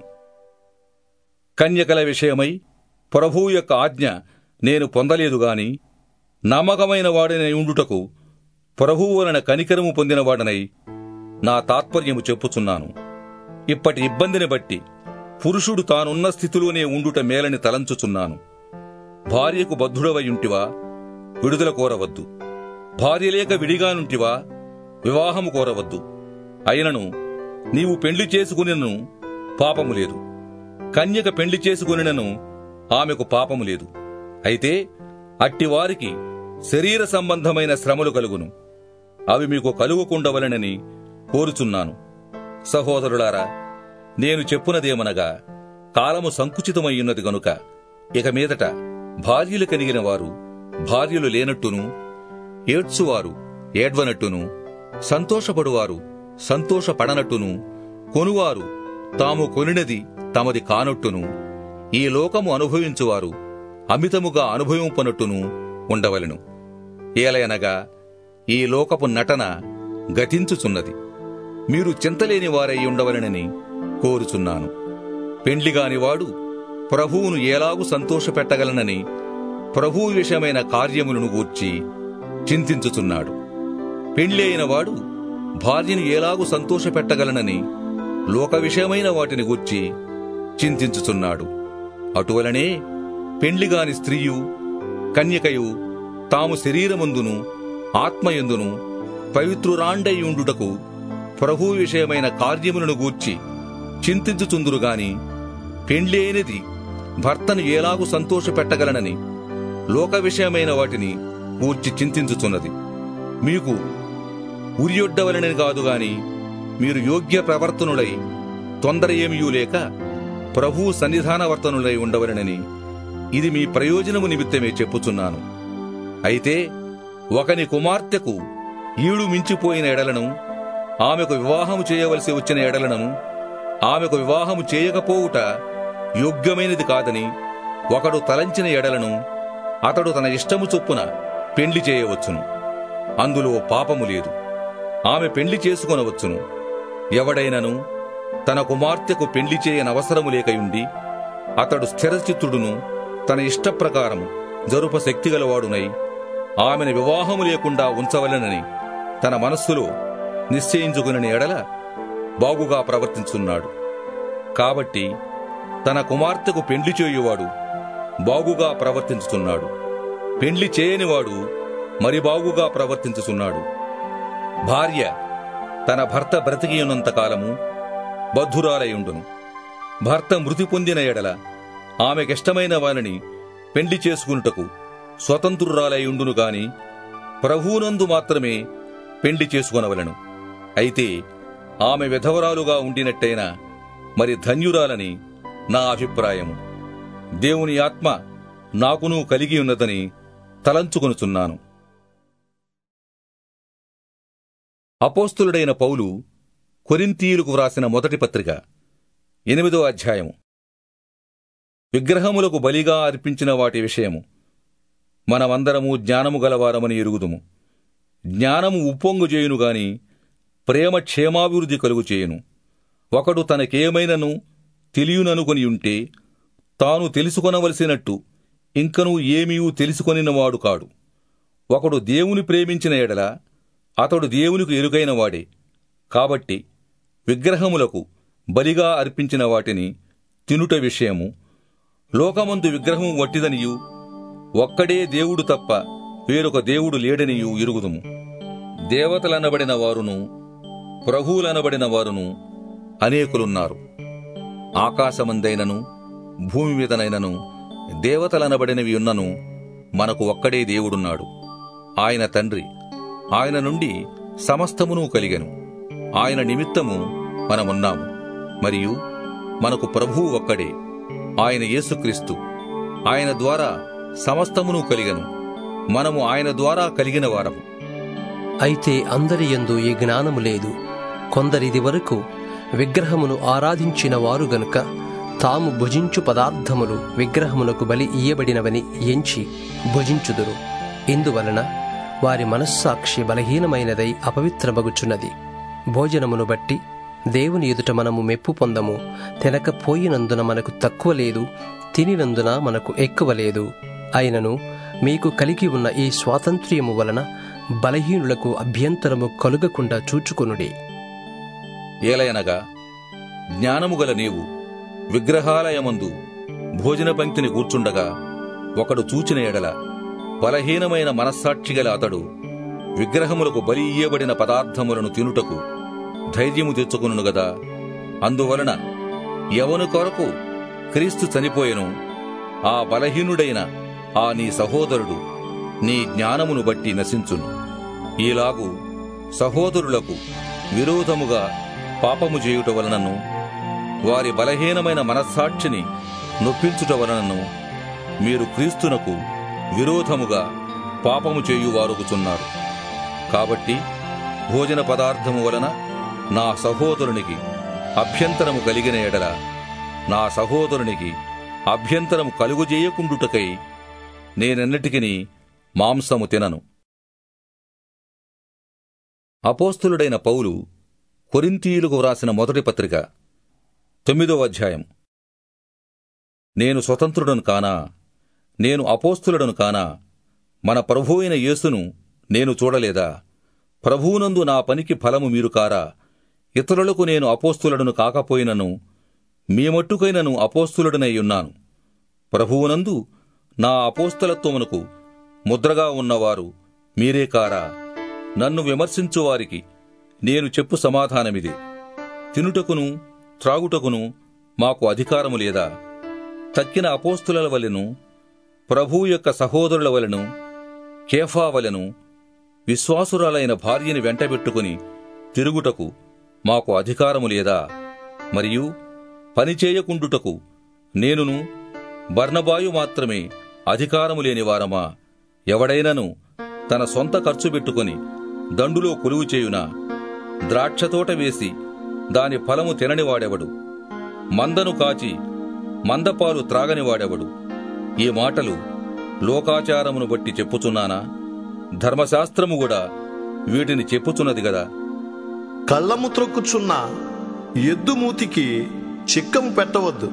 కన్యకల విషయమై ప్రభువు యొక్క ఆజ్ఞ నేను పొందలేదు గాని నమ్మకమైన వాడనై ఉండుటకు ప్రభువు వలన కనికరము పొందినవాడనై నా తాత్పర్యము చెప్పుచున్నాను ఇప్పటి ఇబ్బందిని బట్టి పురుషుడు తానున్న స్థితిలోనే ఉండుట మేలని తలంచుచున్నాను భార్యకు బద్ధుడవై ఉంటివా విడుదల కోరవద్దు భార్య లేక విడిగానుంటివా వివాహము కోరవద్దు అయినను నీవు పెండ్లి చేసుకునినను పాపము లేదు కన్యక పెండ్లి చేసుకునినను ఆమెకు పాపము లేదు అయితే అట్టివారికి శరీర సంబంధమైన శ్రమలు కలుగును అవి మీకు కలుగుకుండవలనని కోరుచున్నాను సహోదరులారా నేను చెప్పునదేమనగా కాలము సంకుచితమయ్యున్నది గనుక ఇక మీదట భార్యలు కలిగిన వారు భార్యలు లేనట్టును ఏడ్చువారు ఏడ్వనట్టును సంతోషపడువారు సంతోషపడనట్టును కొనువారు తాము కొనినది తమది కానట్టును ఈ లోకము అనుభవించువారు అమితముగా అనుభవింపనట్టును ఉండవలెను ఏలయనగా ఈ లోకపు నటన గతించుచున్నది మీరు చింతలేని వారై ఉండవలెనని కోరుచున్నాను పెండ్లిగానివాడు ప్రభువును ఎలాగు సంతోషపెట్టగలనని ప్రభువు విషయమైన కార్యములను గూర్చి చింతించుచున్నాడు పెండ్లి అయిన వాడు భార్యను ఎలాగు సంతోషపెట్టగలనని లోక విషయమైన వాటిని గూర్చి చింతించుచున్నాడు అటువలనే పెండ్లిగాని స్త్రీయు కన్యకయు తాము శరీరమందును ఆత్మయందును పవిత్రురాండై ఉండుటకు ప్రభు విషయమైన కార్యములను గూర్చి చింతించుచుందురు గాని పెండ్లి అయినది భర్తను ఎలాగు సంతోషపెట్టగలనని లోక విషయమైన వాటిని గూర్చి చింతించుచున్నది మీకు ఉరియొడ్డవలనని కాదు గాని మీరు యోగ్య ప్రవర్తనులై తొందర ఏమియూ లేక ప్రభువు సన్నిధానవర్తనులై ఉండవలనని ఇది మీ ప్రయోజనము నిమిత్తమే చెప్పుచున్నాను అయితే ఒకని కుమార్తెకు ఈడు మించిపోయిన ఎడలను ఆమెకు వివాహము చేయవలసి వచ్చిన ఎడలను ఆమెకు వివాహము చేయకపోవుట యోగ్యమైనది కాదని ఒకడు తలంచిన ఎడలను అతడు తన ఇష్టము చొప్పున పెండ్లి చేయవచ్చును అందులో పాపము లేదు ఆమె పెండ్లి చేసుకొనవచ్చును ఎవడైనను తన కుమార్తెకు పెండ్లి చేయనవసరము లేకయుండి అతడు స్థిరచిత్తుడును తన ఇష్టప్రకారం జరుప శక్తిగలవాడునై ఆమెను వివాహము లేకుండా ఉంచవలెనని తన మనస్సులో నిశ్చయించుకుని ఎడల బాగుగా ప్రవర్తించున్నాడు కాబట్టి తన కుమార్తెకు పెండ్లి చేయువాడు బాగుగా ప్రవర్తించుతున్నాడు పెండ్లి చేయనివాడు మరి బాగుగా ప్రవర్తించుచున్నాడు భార్య తన భర్త బ్రతికియున్నంత కాలము బద్ధురాలయుండును భర్త మృతి పొందిన ఎడల ఆమెకిష్టమైన వానిని పెండ్లి చేసుకునుటకు స్వతంత్రురాలయుండును గాని ప్రభువునందు మాత్రమే పెండ్లి చేసుకొనవలెను అయితే ఆమె విధవరాలుగా ఉండినట్టయినా మరి ధన్యురాలని నా అభిప్రాయము దేవుని ఆత్మ నాకును కలిగి ఉన్నదని తలంచుకొనుచున్నాను అపోస్తులుడైన పౌలు కొరింతీయులకు వ్రాసిన మొదటి పత్రిక ఎనిమిదో అధ్యాయము విగ్రహములకు బలిగా అర్పించిన వాటి విషయము మనమందరము జ్ఞానము గలవారమని ఎరుగుదుము జ్ఞానము ఉప్పొంగు చేయును గాని ప్రేమ క్షేమాభివృద్ధి కలుగు చేయును ఒకడు తనకేమైనను తెలియననుకొని ఉంటే తాను తెలుసుకొనవలసినట్టు ఇంకనూ ఏమీయూ తెలుసుకొనినవాడు కాడు ఒకడు దేవుని ప్రేమించిన ఎడల అతడు దేవునికి ఎరుగైన వాడే కాబట్టి విగ్రహములకు బలిగా అర్పించిన వాటిని తినుట విషయము లోకమందు విగ్రహము వట్టిదనియు ఒక్కడే దేవుడు తప్ప వేరొక దేవుడు లేడనియు ఎరుగుదుము దేవతలనబడిన వారును ప్రభువులనబడిన వారును అనేకులున్నారు ఆకాశమందైనను భూమి మీదనైనను దేవతలనబడినవి ఉన్నను మనకు ఒక్కడే దేవుడున్నాడు ఆయన తండ్రి ఆయన నుండి సమస్తమును కలిగెను ఆయన నిమిత్తము మనమున్నాము మరియు మనకు ప్రభువు ఒక్కడే ఆయన యేసుక్రీస్తు ఆయన ద్వారా సమస్తమును కలిగెను మనము ఆయన ద్వారా కలిగిన వారము అయితే అందరి యందు ఈ జ్ఞానము లేదు కొందరిది వరకు విగ్రహమును ఆరాధించిన వారు గనుక తాము భుజించు పదార్థములు విగ్రహమునకు బలి ఇయ్యబడినవని ఎంచి భుజించుదురు ఇందువలన వారి మనస్సాక్షి బలహీనమైనదై అపవిత్రమగుచున్నది భోజనమును బట్టి దేవుని ఎదుట మనము మెప్పు పొందము తినకపోయినందున మనకు తక్కువ లేదు తినినందున మనకు ఎక్కువ లేదు అయినను మీకు కలిగి ఉన్న ఈ స్వాతంత్ర్యము వలన బలహీనులకు అభ్యంతరము కలుగకుండా చూచుకొనుడి ఏలయనగా జ్ఞానము గల నీవు విగ్రహాలయమందు భోజన పంక్తిని కూర్చుండగా ఒకడు చూచిన ఎడల బలహీనమైన మనస్సాక్షి గల అతడు విగ్రహములకు బలి ఇయ్యబడిన పదార్థములను తినుటకు ధైర్యము తెచ్చుకొనును గదా అందువలన ఎవని కొరకు క్రీస్తు చనిపోయెను ఆ బలహీనుడైన ఆ నీ సహోదరుడు నీ జ్ఞానమును బట్టి నశించును ఈలాగు సహోదరులకు విరోధముగా పాపము చేయుట వలనను వారి బలహీనమైన మనస్సాక్షిని నొప్పించుట వలనను మీరు క్రీస్తునకు విరోధముగా పాపము చేయువారుగుచున్నారు కాబట్టి భోజన పదార్థము వలన నా సహోదరునికి అభ్యంతరము కలిగిన ఎడల నా సహోదరునికి అభ్యంతరము కలుగుజేయకుండుటకై నేనెన్నటికిని మాంసము తినను అపోస్తులుడైన పౌలు కొరింతీయులకు వ్రాసిన మొదటి పత్రిక తొమ్మిదో అధ్యాయం నేను స్వతంత్రుడను కానా నేను అపోస్తులుడను కానా మన ప్రభు అయిన యేసును నేను చూడలేదా ప్రభువునందు నా పనికి ఫలము మీరు కారా ఇతరులకు నేను అపోస్తులుడను కాకపోయినను మీ మట్టుకైనను అపోస్తులుడనై ఉన్నాను ప్రభువునందు నా అపోస్తలత్వమునకు ముద్రగా ఉన్నవారు మీరే కారా నన్ను విమర్శించువారికి నేను చెప్పు సమాధానమిదే తినుటకును త్రాగుటకును మాకు అధికారము లేదా తక్కిన అపోస్తుల వలెను ప్రభువు యొక్క సహోదరుల వలెను కేఫా వలెను విశ్వాసురాలైన భార్యని వెంటబెట్టుకుని తిరుగుటకు మాకు అధికారము లేదా మరియు పనిచేయకుండుటకు నేనును బర్నబాయు మాత్రమే అధికారము లేని వారమా ఎవడైనను తన సొంత ఖర్చు పెట్టుకుని దండులో కొలువు చేయునా ద్రాక్షతోట వేసి దాని ఫలము తిననివాడెవడు మందను కాచి మందపాలు త్రాగనివాడెవడు ఈ మాటలు లోకాచారమును బట్టి చెప్పుచున్నానా ధర్మశాస్త్రము కూడా వీటిని చెప్పుచున్నది గదా కళ్ళము త్రొక్కుచున్న ఎద్దు మూతికి చిక్కము పెట్టవద్దు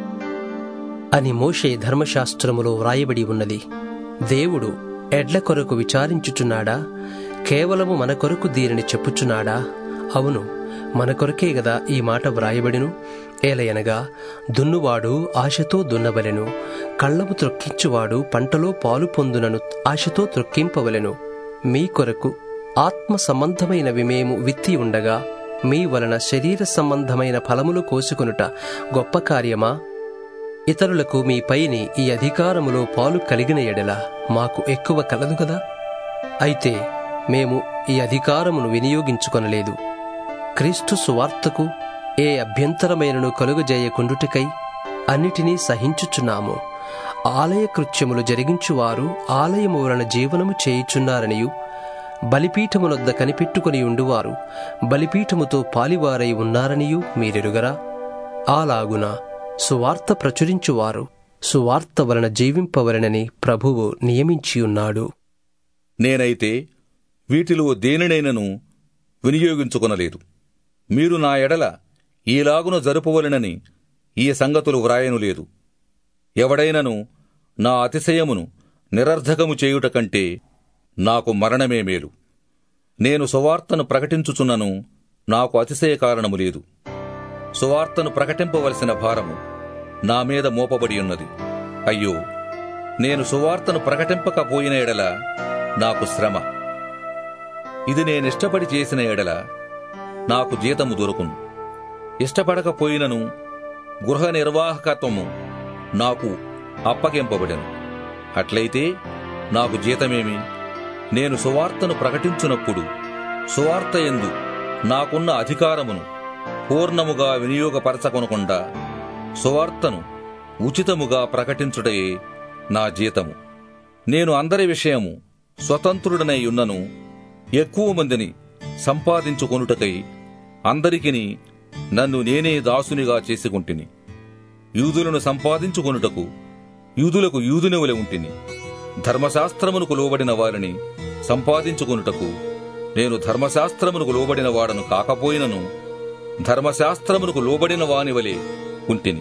అని మోషే ధర్మశాస్త్రములో వ్రాయబడి ఉన్నది దేవుడు ఎడ్ల కొరకు విచారించుచున్నాడా కేవలము మన కొరకు దీనిని చెప్పుచున్నాడా అవును మన కొరకే గదా ఈ మాట వ్రాయబడిను ఏలయనగా దున్నువాడు ఆశతో దున్నవలెను కళ్ళము త్రొక్కించువాడు పంటలో పాలు పొందునను ఆశతో త్రొక్కింపవలెను మీ కొరకు ఆత్మ సంబంధమైనవి మేము విత్తి ఉండగా మీ వలన శరీర సంబంధమైన ఫలములు కోసుకొనుట గొప్ప కార్యమా ఇతరులకు మీ పైని ఈ అధికారములో పాలు కలిగిన ఎడల మాకు ఎక్కువ కలదు కదా అయితే మేము ఈ అధికారమును వినియోగించుకొనలేదు క్రీస్తు సువార్తకు ఏ అభ్యంతరమైనను కలుగజేయకుండుటకై అన్నిటినీ సహించుచున్నాము ఆలయ కృత్యములు జరిగించువారు ఆలయము వలన జీవనము చేయుచున్నారనియు బలిపీఠమునొద్ద కనిపెట్టుకుని ఉండువారు బలిపీఠముతో పాలివారై ఉన్నారనియు మీరెరుగరా అలాగున సువార్త ప్రచురించువారు సువార్త వలన జీవింపవలనని ప్రభువు నియమించియున్నాడు నేనైతే వీటిలో దేనినైనను వినియోగించుకొనలేదు మీరు నా ఎడల ఈలాగున జరుపవలెనని ఈ సంగతులు వ్రాయను లేదు ఎవడైనను నా అతిశయమును నిరర్ధకము చేయుట కంటే నాకు మరణమే మేలు నేను సువార్తను ప్రకటించుచున్నను నాకు అతిశయ కారణము లేదు సువార్తను ప్రకటింపవలసిన భారము నా మీద మోపబడి ఉన్నది అయ్యో నేను సువార్తను ప్రకటింపకపోయిన ఎడల నాకు శ్రమ ఇది నేనిష్టపడి చేసిన ఎడల నాకు జీతము దొరుకును ఇష్టపడకపోయినను గృహ నిర్వాహకత్వము నాకు అప్పగింపబడెను అట్లయితే నాకు జీతమేమి నేను సువార్తను ప్రకటించునప్పుడు సువార్త ఎందు నాకున్న అధికారమును పూర్ణముగా వినియోగపరచకొనకుండా సువార్తను ఉచితముగా ప్రకటించుటయే నా జీతము నేను అందరి విషయము స్వతంత్రుడనై ఉన్నను ఎక్కువ మందిని సంపాదించుకొనుటకై అందరికిని నన్ను నేనే దాసునిగా చేసుకుంటుని యూదులను సంపాదించుకొనుటకు యూదులకు యూదునివలె ఉంటిని ధర్మశాస్త్రమునకు లోబడిన వారిని సంపాదించుకొనుటకు నేను ధర్మశాస్త్రమునకు లోబడిన వాడను కాకపోయినను ధర్మశాస్త్రమునకు లోబడిన వానివలే ఉంటిని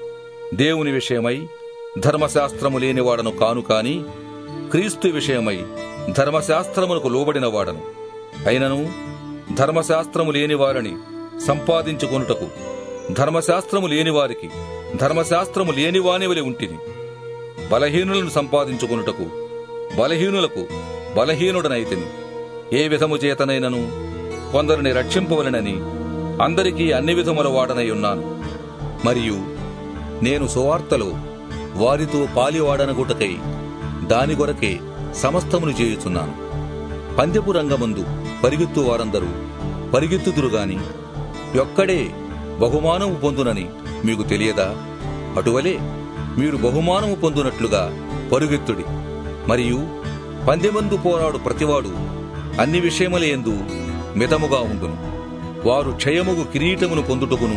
దేవుని విషయమై ధర్మశాస్త్రము లేనివాడను కాను కాని క్రీస్తు విషయమై ధర్మశాస్త్రమునకు లోబడిన వాడను అయినను ధర్మశాస్త్రము లేని వారిని సంపాదించుకొనుటకు ధర్మశాస్త్రము లేని వారికి ధర్మశాస్త్రము లేని వానివలె ఉంటిని బలహీనులను సంపాదించుకొనుటకు బలహీనులకు బలహీనుడనైతిని ఏ విధము చేతనైనను కొందరిని రక్షింపవలనని అందరికీ అన్ని విధముల వాడనై ఉన్నాను మరియు నేను సువార్తలో వారితో పాలివాడనగుటకై దాని కొరకే సమస్తమును చేయుచున్నాను పందెపు రంగమందు పరిగెత్తు వారందరూ పరిగెత్తుదురు గాని యొక్కడే బహుమానము పొందునని మీకు తెలియదా అటువలే మీరు బహుమానము పొందునట్లుగా పరుగెత్తుడి మరియు పందెమందు పోరాడు ప్రతివాడు అన్ని విషయములందు మితముగా ఉండును వారు క్షయముగు కిరీటమును పొందుటకును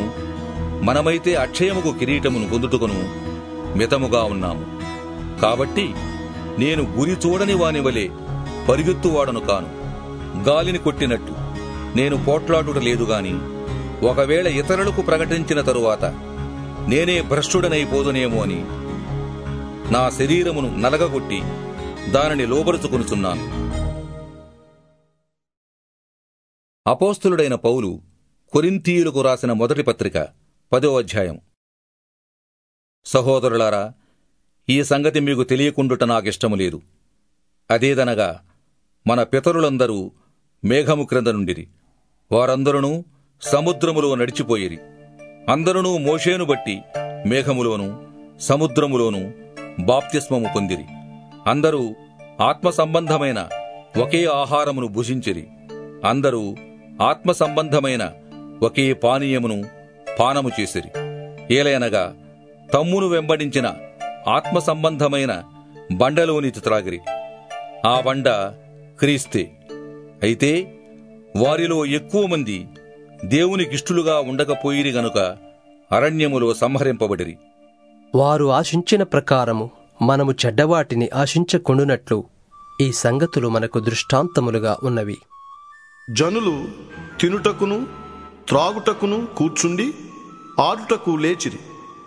మనమైతే అక్షయముగు కిరీటమును పొందుటకును మితముగా ఉన్నాము కాబట్టి నేను గురి చూడని వాని వలె పరిగెత్తువాడను కాను గాలిని కొట్టినట్టు నేను పోట్లాడుట లేదు గాని ఒకవేళ ఇతరులకు ప్రకటించిన తరువాత నేనే భ్రష్టుడనైపోదునేమో అని నా శరీరమును నలగగొట్టి దానిని లోబరుచుకొనుచున్నాను అపోస్తులుడైన పౌలు కొరింథీయులకు రాసిన మొదటి పత్రిక పదో అధ్యాయం సహోదరులారా ఈ సంగతి మీకు తెలియకుండుట నాకిష్టము లేదు అదేదనగా మన పితరులందరూ మేఘము క్రింద నుండిరి వారందరూ సముద్రములో నడిచిపోయిరి అందరూ మోషేను బట్టి మేఘములోను సముద్రములోను బాప్తిస్మము పొందిరి అందరూ ఆత్మ సంబంధమైన ఒకే ఆహారమును భుజించిరి అందరూ ఆత్మ సంబంధమైన ఒకే పానీయమును పానము చేసిరి ఏలయనగా తమ్మును వెంబడించిన ఆత్మ సంబంధమైన బండలోనితి త్రాగిరి ఆ బండ క్రీస్తే అయితే వారిలో ఎక్కువ మంది దేవునికిష్టులుగా ఉండకపోయిరి గనుక అరణ్యములో సంహరింపబడిరి వారు ఆశించిన ప్రకారము మనము చెడ్డవాటిని ఆశించకుండునట్లు ఈ సంగతులు మనకు దృష్టాంతములుగా ఉన్నవి జనులు తినుటకును త్రాగుటకును కూర్చుండి ఆడుటకు లేచిరి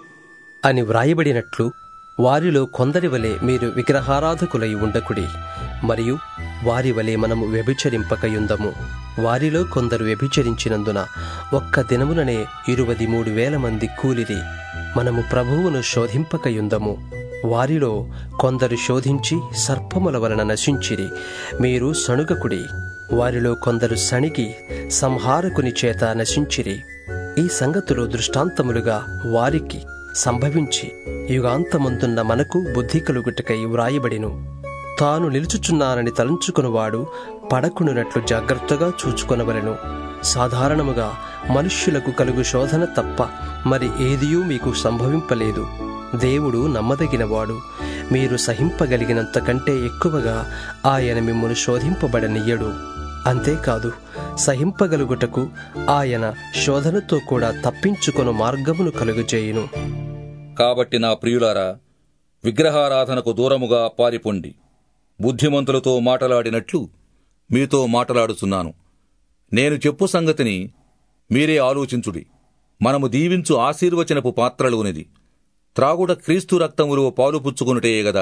అని వ్రాయబడినట్లు వారిలో కొందరి వలె మీరు విగ్రహారాధకులై ఉండకుడి మరియు వారి వలె మనము వ్యభిచరింపకయుందము వారిలో కొందరు వ్యభిచరించినందున ఒక్క దినముననే ఇరువది మూడు వేల మంది కూలిరి మనము ప్రభువును శోధింపకయుందము వారిలో కొందరు శోధించి సర్పముల వలన నశించిరి మీరు సణుగకుడి వారిలో కొందరు సణిగి సంహారకుని చేత నశించిరి ఈ సంగతులు దృష్టాంతములుగా వారికి సంభవించి యుగాంతమందున్న మనకు బుద్ధి కలుగుటకై వ్రాయబడిను తాను నిలుచుచున్నానని తలంచుకునివాడు పడకుండునట్లు జాగ్రత్తగా చూచుకొనవలెను సాధారణముగా మనుష్యులకు కలుగు శోధన తప్ప మరి ఏదియూ మీకు సంభవింపలేదు దేవుడు నమ్మదగినవాడు మీరు సహింపగలిగినంత కంటే ఎక్కువగా ఆయన మిమ్మల్ని శోధింపబడనియ్యడు అంతేకాదు సహింపగలుగుటకు ఆయన శోధనతో కూడా తప్పించుకొను మార్గమును కలుగజేయును కాబట్టి నా ప్రియులారా విగ్రహారాధనకు దూరముగా పారిపొండి బుద్ధిమంతులతో మాటలాడినట్లు మీతో మాటలాడుచున్నాను నేను చెప్పు సంగతిని మీరే ఆలోచించుడి మనము దీవించు ఆశీర్వచనపు పాత్రలోనిది త్రాగుట క్రీస్తు రక్తములో పాలు పుచ్చుకొనుటే గదా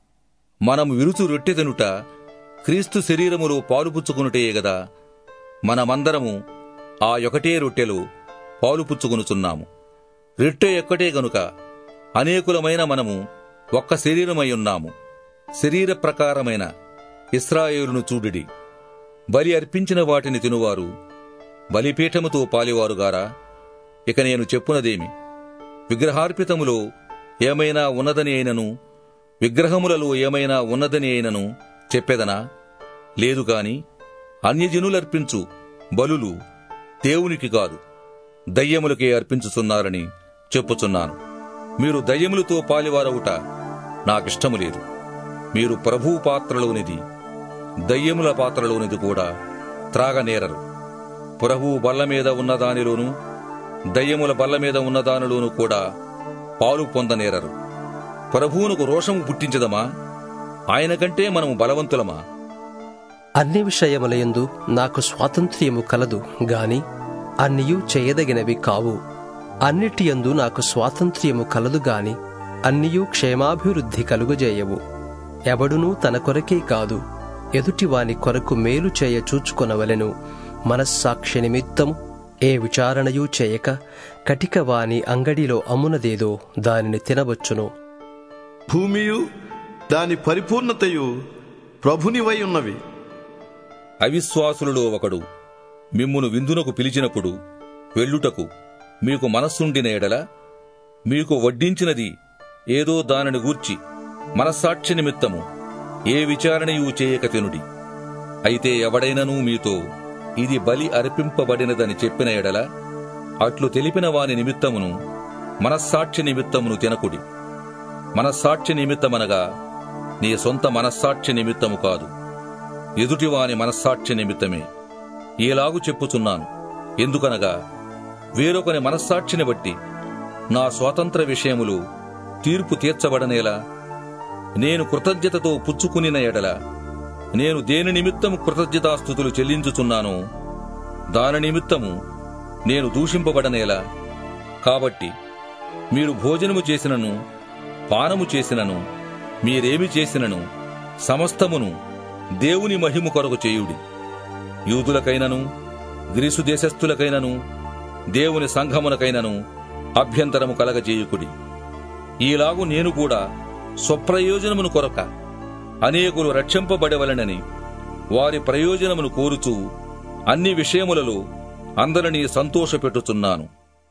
మనము విరుచు రొట్టె తినుట క్రీస్తు శరీరములో పాలు పుచ్చుకొనుటే గదా మనమందరము ఆ ఒకటే రొట్టెలో పాలు పుచ్చుకొనుచున్నాము రొట్టె ఒక్కటే గనుక అనేకులమైన మనము ఒక్క శరీరమై ఉన్నాము శరీర ప్రకారమైన ఇస్రాయేలును చూడిడి బలి అర్పించిన వాటిని తినువారు బలిపీఠముతో పాలివారుగారా ఇక నేను చెప్పునదేమి విగ్రహార్పితములో ఏమైనా ఉన్నదని అయినను విగ్రహములలో ఏమైనా ఉన్నదని అయినను చెప్పెదనా లేదు కాని అన్యజనులర్పించు బలులు దేవునికి కాదు దయ్యములకే అర్పించుచున్నారని చెప్పుచున్నాను మీరు దయ్యములతో పాలివారవుట నాకిష్టము లేదు మీరు ప్రభువు పాత్రలోనిది దయ్యముల పాత్రలోనిది కూడా త్రాగనేరరు ప్రభువు బల్ల మీద ఉన్నదానిలోనూ దయ్యముల బల్ల మీద ఉన్నదానిలోనూ కూడా పాలు పొందనేరరు ప్రభువునకు రోషము పుట్టించదమా ఆయన కంటే మనము బలవంతులమా అన్ని విషయములయందు నాకు స్వాతంత్ర్యము కలదు గాని అన్నియు చేయదగినవి కావు అన్నిటియందు నాకు స్వాతంత్ర్యము కలదు గాని అన్నియు క్షేమాభివృద్ధి కలుగజేయవు ఎవడునూ తన కొరకే కాదు ఎదుటివాని కొరకు మేలు చేయ చూచుకొనవలెను మనస్సాక్షి నిమిత్తము ఏ విచారణయూ చేయక కటిక వాని అంగడిలో అమ్మునదేదో దానిని తినవచ్చును భూమియు దాని పరిపూర్ణతయు ప్రభునివై ఉన్నవి అవిశ్వాసులలో ఒకడు మిమ్మును విందునకు పిలిచినప్పుడు వెళ్ళుటకు మీకు మనస్సుండిన ఎడల మీకు వడ్డించినది ఏదో దానిని గూర్చి మనస్సాక్షి నిమిత్తము ఏ విచారణయూ చేయక తినుడి అయితే ఎవడైనను మీతో ఇది బలి అర్పింపబడినదని చెప్పిన ఎడల అట్లు తెలిపిన వాని నిమిత్తమును మనస్సాక్షి నిమిత్తమును తినకుడి మనస్సాక్షి నిమిత్తమనగా నీ సొంత మనస్సాక్షి నిమిత్తము కాదు ఎదుటివాని మనస్సాక్షి నిమిత్తమే ఈలాగు చెప్పుచున్నాను ఎందుకనగా వేరొకని మనస్సాక్షిని బట్టి నా స్వాతంత్ర విషయములు తీర్పు తీర్చబడనేలా నేను కృతజ్ఞతతో పుచ్చుకునిన ఎడల నేను దేని నిమిత్తము కృతజ్ఞతాస్థుతులు చెల్లించుచున్నానో దాని నిమిత్తము నేను దూషింపబడనేలా కాబట్టి మీరు భోజనము చేసినను పానము చేసినను మీరేమి చేసినను సమస్తమును దేవుని మహిమ కొరకు చేయుడి యూదులకైనను గ్రీసు దేశస్థులకైనను దేవుని సంఘమునకైనను అభ్యంతరము కలగజేయుకుడి ఈలాగు నేను కూడా స్వప్రయోజనమును కొరక అనేకులు రక్షింపబడవలనని వారి ప్రయోజనమును కోరుచూ అన్ని విషయములలో అందరినీ సంతోషపెట్టుచున్నాను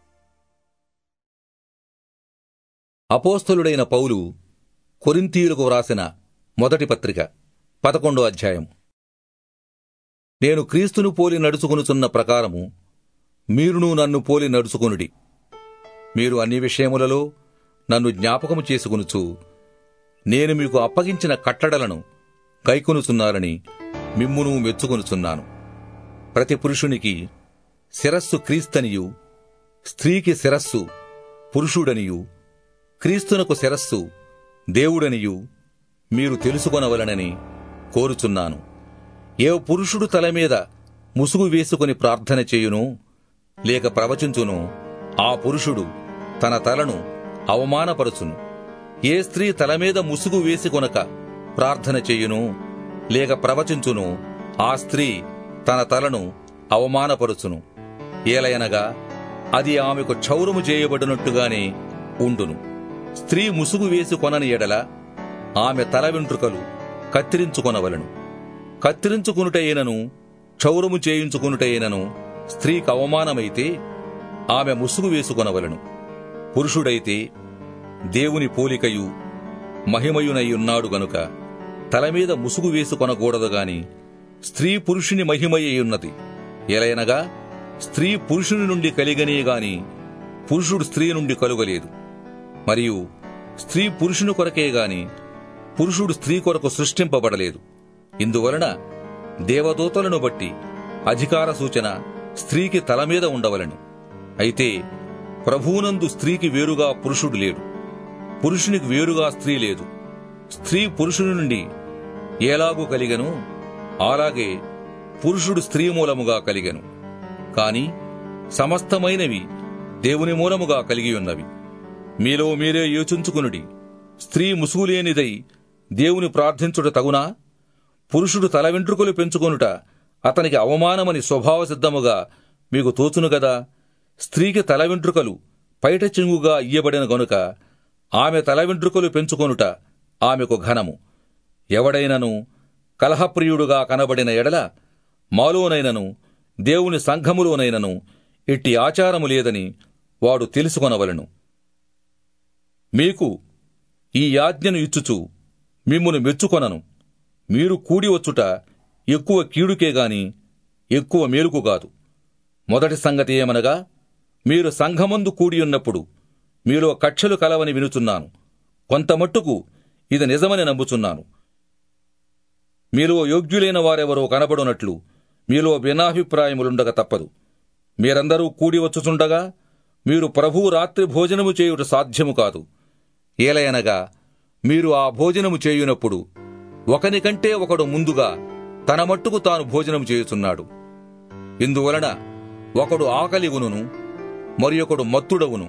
అపోస్తలుడైన పౌలు కొరింతీయులకు వ్రాసిన మొదటి పత్రిక పదకొండో అధ్యాయం నేను క్రీస్తును పోలి నడుచుకొనుచున్న ప్రకారము మీరును నన్ను పోలి నడుచుకొనుడి మీరు అన్ని విషయములలో నన్ను జ్ఞాపకము చేసుకొనుచు నేను మీకు అప్పగించిన కట్టడలను కైకొనుచున్నారని మిమ్మును మెచ్చుకొనుచున్నాను ప్రతి పురుషునికి శిరస్సు క్రీస్తనియు స్త్రీకి శిరస్సు పురుషుడనియు క్రీస్తునకు శిరస్సు దేవుడనియు మీరు తెలుసుకొనవలనని కోరుచున్నాను ఏ పురుషుడు తల మీద ముసుగు వేసుకుని ప్రార్థన చేయును లేక ప్రవచించును ఆ పురుషుడు తన తలను అవమానపరచును ఏ స్త్రీ తల మీద ముసుగు వేసుకొనక ప్రార్థన చేయును లేక ప్రవచించును ఆ స్త్రీ తన తలను అవమానపరుచును ఏలయనగా అది ఆమెకు క్షౌరము చేయబడినట్టుగానే ఉండును స్త్రీ ముసుగు వేసి కొనని ఎడల ఆమె తల వెంట్రుకలు కత్తిరించుకొనవలను కత్తిరించుకునుటైనను క్షౌరము చేయించుకునుటైనను స్త్రీకి అవమానమైతే ఆమె ముసుగు వేసుకొనవలను పురుషుడైతే దేవుని పోలికయు మహిమయునయ్యున్నాడు గనుక తల మీద ముసుగు వేసుకొనకూడదు గాని స్త్రీ పురుషుని మహిమయ్యున్నది ఎలయనగా స్త్రీ పురుషుని నుండి కలిగనే గాని పురుషుడు స్త్రీ నుండి కలుగలేదు మరియు స్త్రీ పురుషుని కొరకే గాని పురుషుడు స్త్రీ కొరకు సృష్టింపబడలేదు ఇందువలన దేవదూతలను బట్టి అధికార సూచన స్త్రీకి తల మీద ఉండవలను అయితే ప్రభువునందు స్త్రీకి వేరుగా పురుషుడు లేడు పురుషునికి వేరుగా స్త్రీ లేదు స్త్రీ పురుషుని నుండి ఎలాగూ కలిగను అలాగే పురుషుడు స్త్రీ మూలముగా కలిగెను కాని సమస్తమైనవి దేవుని మూలముగా కలిగి ఉన్నవి మీలో మీరే యోచించుకునుడి స్త్రీ ముసుగులేనిదై దేవుని ప్రార్థించుట తగునా పురుషుడు తల వెంట్రుకలు పెంచుకొనుట అతనికి అవమానమని స్వభావ సిద్ధముగా మీకు తోచును గదా స్త్రీకి తల వెంట్రుకలు పైట చెంగుగా ఇయ్యబడిన గనుక ఆమె తల వెంట్రుకలు పెంచుకొనుట ఆమెకు ఘనము ఎవడైనను కలహప్రియుడుగా కనబడిన ఎడల మాలోనైనను దేవుని సంఘములోనైనను ఇట్టి ఆచారము లేదని వాడు తెలుసుకొనవలను మీకు ఈ యాజ్ఞను ఇచ్చుచు మిమ్మును మెచ్చుకొనను మీరు కూడి వచ్చుట ఎక్కువ కీడుకే గాని ఎక్కువ మేలుకు కాదు మొదటి సంగతి ఏమనగా మీరు సంఘమందు కూడియున్నప్పుడు మీలో కక్షలు కలవని వినుచున్నాను కొంతమట్టుకు ఇది నిజమని నమ్ముచున్నాను మీలో యోగ్యులైన వారెవరో కనబడునట్లు మీలో భిన్నాభిప్రాయములుండక తప్పదు మీరందరూ కూడి వచ్చుచుండగా మీరు ప్రభువు రాత్రి భోజనము చేయుట సాధ్యము కాదు ఏలయనగా మీరు ఆ భోజనము చేయునప్పుడు ఒకనికంటే ఒకడు ముందుగా తన మట్టుకు తాను భోజనం చేయుచున్నాడు ఇందువలన ఒకడు ఆకలిగును మరి ఒకడు మత్తుడవును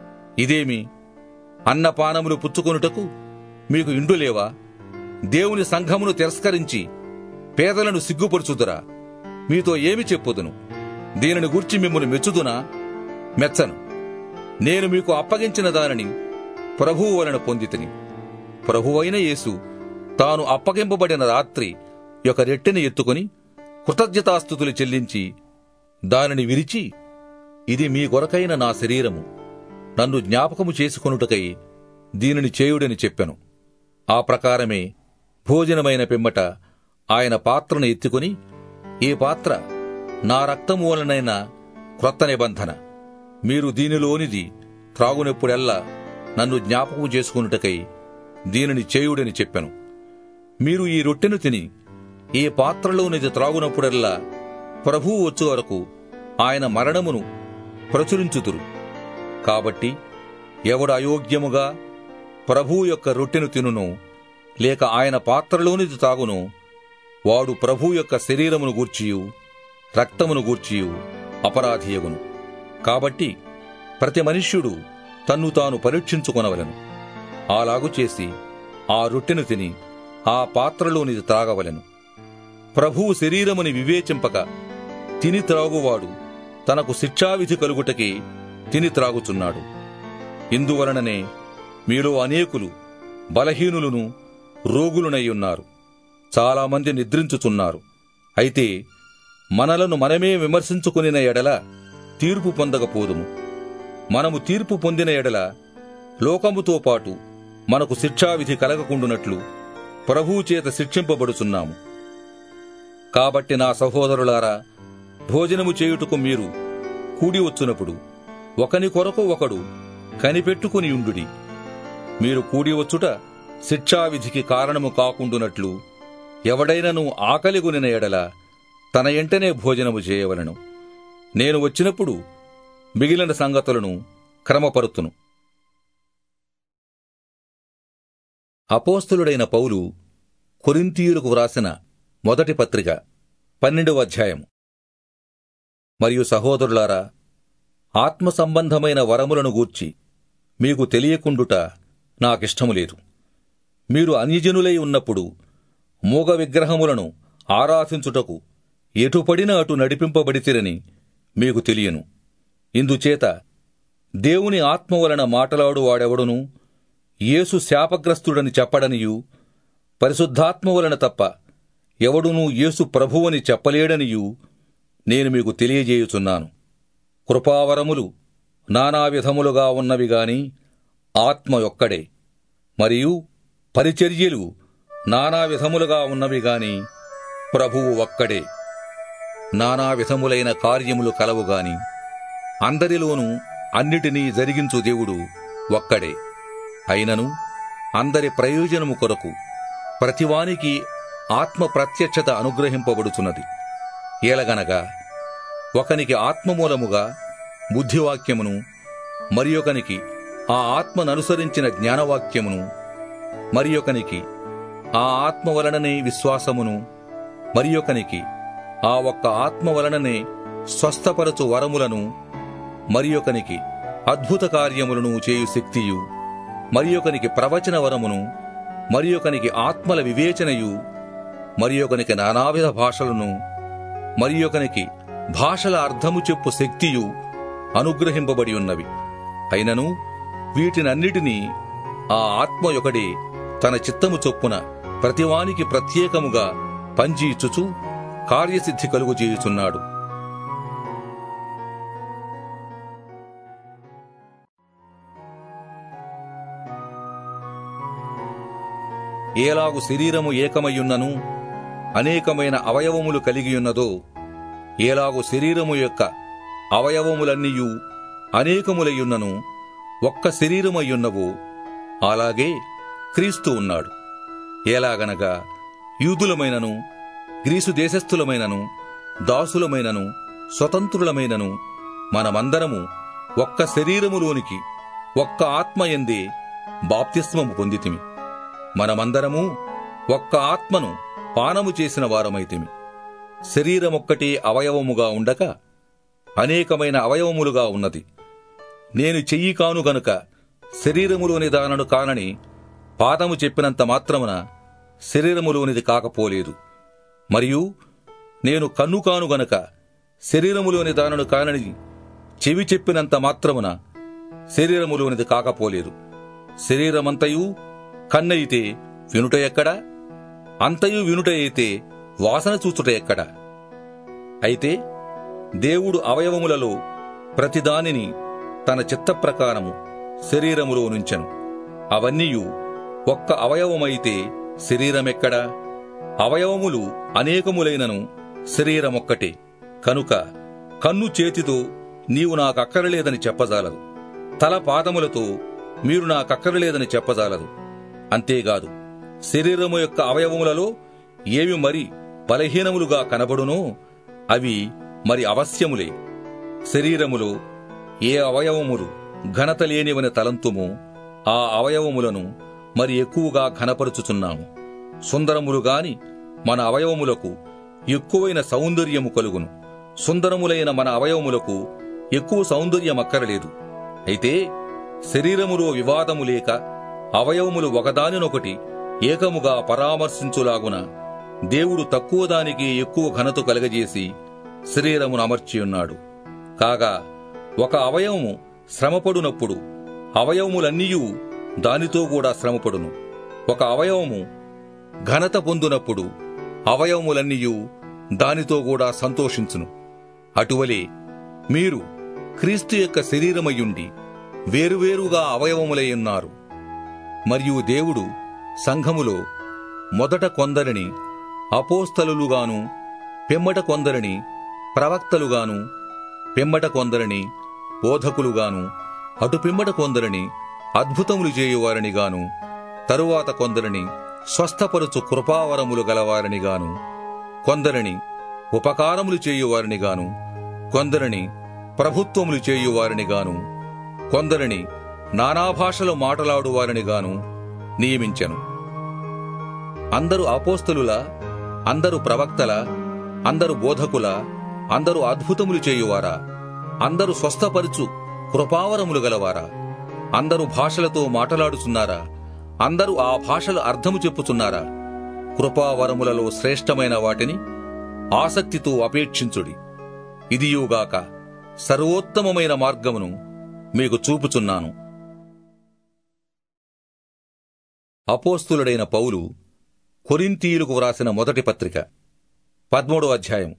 ఇదేమి అన్నపానములు పుచ్చుకొనుటకు మీకు ఇండులేవా దేవుని సంఘమును తిరస్కరించి పేదలను సిగ్గుపరుచుదురా మీతో ఏమి చెప్పుదును దీనిని గూర్చి మిమ్మల్ని మెచ్చుదునా మెచ్చను నేను మీకు అప్పగించిన దానిని ప్రభువు వలన పొందితిని ప్రభువైన యేసు తాను అప్పగింపబడిన రాత్రి యొక్క రెట్టెని ఎత్తుకుని కృతజ్ఞతాస్థుతులు చెల్లించి దానిని విరిచి ఇది మీ కొరకైన నా శరీరము నన్ను జ్ఞాపకము చేసుకొనుటకై దీనిని చేయుడని చెప్పెను ఆ ప్రకారమే భోజనమైన పిమ్మట ఆయన పాత్రను ఎత్తుకుని ఈ పాత్ర నా రక్తము వలనైన క్రొత్త నిబంధన మీరు దీనిలోనిది త్రాగునెప్పుడెల్లా నన్ను జ్ఞాపకం చేసుకున్నటకై దీనిని చేయుడని చెప్పెను మీరు ఈ రొట్టెను తిని ఈ పాత్రలోనిది త్రాగునప్పుడెల్లా ప్రభువు వచ్చు వరకు ఆయన మరణమును ప్రచురించుతురు కాబట్టి ఎవడు అయోగ్యముగా ప్రభువు యొక్క రొట్టెను తినును లేక ఆయన పాత్రలోనిది తాగును వాడు ప్రభువు యొక్క శరీరమును గూర్చియు రక్తమును గూర్చియు అపరాధియగును కాబట్టి ప్రతి మనుష్యుడు తన్ను తాను పరీక్షించుకొనవలెను అలాగు చేసి ఆ రొట్టెను తిని ఆ పాత్రలోనిది త్రాగవలెను ప్రభువు శరీరముని వివేచింపక తిని త్రాగువాడు తనకు శిక్షావిధి కలుగుటకి తిని త్రాగుచున్నాడు ఇందువలననే మీలో అనేకులు బలహీనులను రోగులునై ఉన్నారు చాలామంది నిద్రించుచున్నారు అయితే మనలను మనమే విమర్శించుకునిన ఎడల తీర్పు పొందకపోదుము మనము తీర్పు పొందిన ఎడల లోకముతో పాటు మనకు శిక్షావిధి కలగకుండునట్లు ప్రభువు చేత శిక్షింపబడుచున్నాము కాబట్టి నా సహోదరులారా భోజనము చేయుటకు మీరు కూడి వచ్చునప్పుడు ఒకని కొరకు ఒకడు కనిపెట్టుకుని ఉండుడి మీరు కూడి వచ్చుట శిక్షావిధికి కారణము కాకుండునట్లు ఎవడైనను ఆకలిగొనిన ఎడల తన ఎంటనే భోజనము చేయవలను నేను వచ్చినప్పుడు మిగిలిన సంగతులను క్రమపరుతును అపోస్తలుడైన పౌలు కొరింథీయులకు వ్రాసిన మొదటి పత్రిక పన్నెండవ అధ్యాయం మరియు సహోదరులారా ఆత్మ సంబంధమైన వరములను గూర్చి మీకు తెలియకుండుట నాకిష్టము లేదు మీరు అన్యజనులై ఉన్నప్పుడు మూగ విగ్రహములను ఆరాధించుటకు ఎటుపడిన అటు నడిపింపబడితిరని మీకు తెలియను ఇందుచేత దేవుని ఆత్మ వలన మాటలాడువాడెవడును యేసు శాపగ్రస్తుడని చెప్పడనియు పరిశుద్ధాత్మ వలన తప్ప ఎవడునూ యేసు ప్రభువని చెప్పలేడనియు నేను మీకు తెలియజేయుచున్నాను కృపావరములు నానా విధములుగా ఉన్నవి గాని ఆత్మ ఒక్కడే మరియు పరిచర్యలు నానా విధములుగా ఉన్నవి గాని ప్రభువు ఒక్కడే నానా విధములైన కార్యములు కలవు గాని అందరిలోనూ అన్నిటినీ జరిగించు దేవుడు ఒక్కడే అయినను అందరి ప్రయోజనము కొరకు ప్రతివానికి ఆత్మ ప్రత్యక్షత అనుగ్రహింపబడుతున్నది ఏలగనగా ఒకనికి ఆత్మమూలముగా బుద్ధివాక్యమును మరి ఒకనికి ఆ ఆత్మననుసరించిన జ్ఞానవాక్యమును మరి ఒకనికి ఆ ఆత్మ వలననే విశ్వాసమును మరి ఒకనికి ఆ ఒక్క ఆత్మ వలననే స్వస్థపరచు వరములను మరి ఒకనికి అద్భుత కార్యములను చేయు శక్తియు మరి ఒకనికి ప్రవచన వరమును మరి ఒకనికి ఆత్మల వివేచనయు మరి ఒకనికి నానావిధ భాషలను మరి ఒకనికి భాషల అర్థము చెప్పు శక్తియు అనుగ్రహింపబడి ఉన్నవి అయినను వీటినన్నిటినీ ఆ ఆత్మ ఒకడే తన చిత్తము చొప్పున ప్రతివానికి ప్రత్యేకముగా పంజీచుచు కార్యసిద్ధి కలుగు చేయుచున్నాడు ఏలాగు శరీరము ఏకమయ్యున్నను అనేకమైన అవయవములు కలిగియున్నదో ఏలాగు శరీరము యొక్క అవయవములన్నీయు అనేకములయ్యున్నను ఒక్క శరీరమయ్యున్నవో అలాగే క్రీస్తు ఉన్నాడు ఎలాగనగా యూదులమైనను గ్రీసు దేశస్థులమైనను దాసులమైనను స్వతంత్రులమైనను మనమందరము ఒక్క శరీరములోనికి ఒక్క ఆత్మ ఎందే బాప్తిస్మము పొందితిమి మనమందరము ఒక్క ఆత్మను పానము చేసిన వారమైతిమి శరీరమొక్కటే అవయవముగా ఉండక అనేకమైన అవయవములుగా ఉన్నది నేను చెయ్యి కాను గనుక శరీరములోని దానను కానని పాదము చెప్పినంత మాత్రమున శరీరములోనిది కాకపోలేదు మరియు నేను కన్ను కాను గనుక శరీరములోని దానను కానని చెవి చెప్పినంత మాత్రమున శరీరములోనిది కాకపోలేదు శరీరమంతయు కన్నయితే వినుట ఎక్కడా అంతయు వినుట అయితే వాసన చూచుట ఎక్కడా అయితే దేవుడు అవయవములలో ప్రతిదానిని తన చిత్త ప్రకారము శరీరములో నుంచెను అవన్నీయు ఒక్క అవయవమైతే శరీరమెక్కడా అవయవములు అనేకములైనను శరీరమొక్కటే కనుక కన్ను చేతితో నీవు నాకక్కరలేదని చెప్పజాలదు తల పాదములతో మీరు నాకక్కరలేదని చెప్పజాలదు అంతేకాదు శరీరము యొక్క అవయవములలో ఏవి మరి బలహీనములుగా కనబడునో అవి మరి అవశ్యములే శరీరములో ఏ అవయవములు ఘనత లేనివని తలంతుమో ఆ అవయవములను మరి ఎక్కువగా ఘనపరుచుచున్నాము సుందరములు గాని మన అవయవములకు ఎక్కువైన సౌందర్యము కలుగును సుందరములైన మన అవయవములకు ఎక్కువ సౌందర్యం అక్కరలేదు అయితే శరీరములో వివాదము లేక అవయవములు ఒకదానినొకటి ఏకముగా పరామర్శించులాగున దేవుడు తక్కువ దానికి ఎక్కువ ఘనత కలగజేసి శరీరమును అమర్చియున్నాడు కాగా ఒక అవయవము శ్రమపడునప్పుడు అవయవములన్నీయూ దానితో కూడా శ్రమపడును ఒక అవయవము ఘనత పొందునప్పుడు అవయవములన్నీయూ దానితో కూడా సంతోషించును అటువలే మీరు క్రీస్తు యొక్క శరీరమయ్యుండి వేరువేరుగా అవయవములై ఉన్నారు మరియు దేవుడు సంఘములో మొదట కొందరిని అపోస్తలులుగాను పిమ్మట కొందరిని ప్రవక్తలుగాను పిమ్మట కొందరిని బోధకులుగాను అటు పిమ్మట కొందరిని అద్భుతములు చేయువారని గాను తరువాత కొందరిని స్వస్థపరుచు కృపావరములు గలవారని గాను కొందరిని ఉపకారములు చేయువారని గాను కొందరిని ప్రభుత్వములు చేయువారని గాను కొందరిని నానా భాషలు మాటలాడువారని గాను నియమించెను అందరు అపోస్తలుల అందరు ప్రవక్తల అందరు బోధకుల అందరు అద్భుతములు చేయువారా అందరు స్వస్థపరుచు కృపావరములు గలవారా అందరు భాషలతో మాటలాడుచున్నారా అందరూ ఆ భాషల అర్థము చెప్పుచున్నారా కృపావరములలో శ్రేష్టమైన వాటిని ఆసక్తితో అపేక్షించుడి ఇదియుగాక సర్వోత్తమమైన మార్గమును మీకు చూపుచున్నాను అపోస్తులుడైన పౌలు కొరింతీయులకు వ్రాసిన మొదటి పత్రిక పదమూడో అధ్యాయం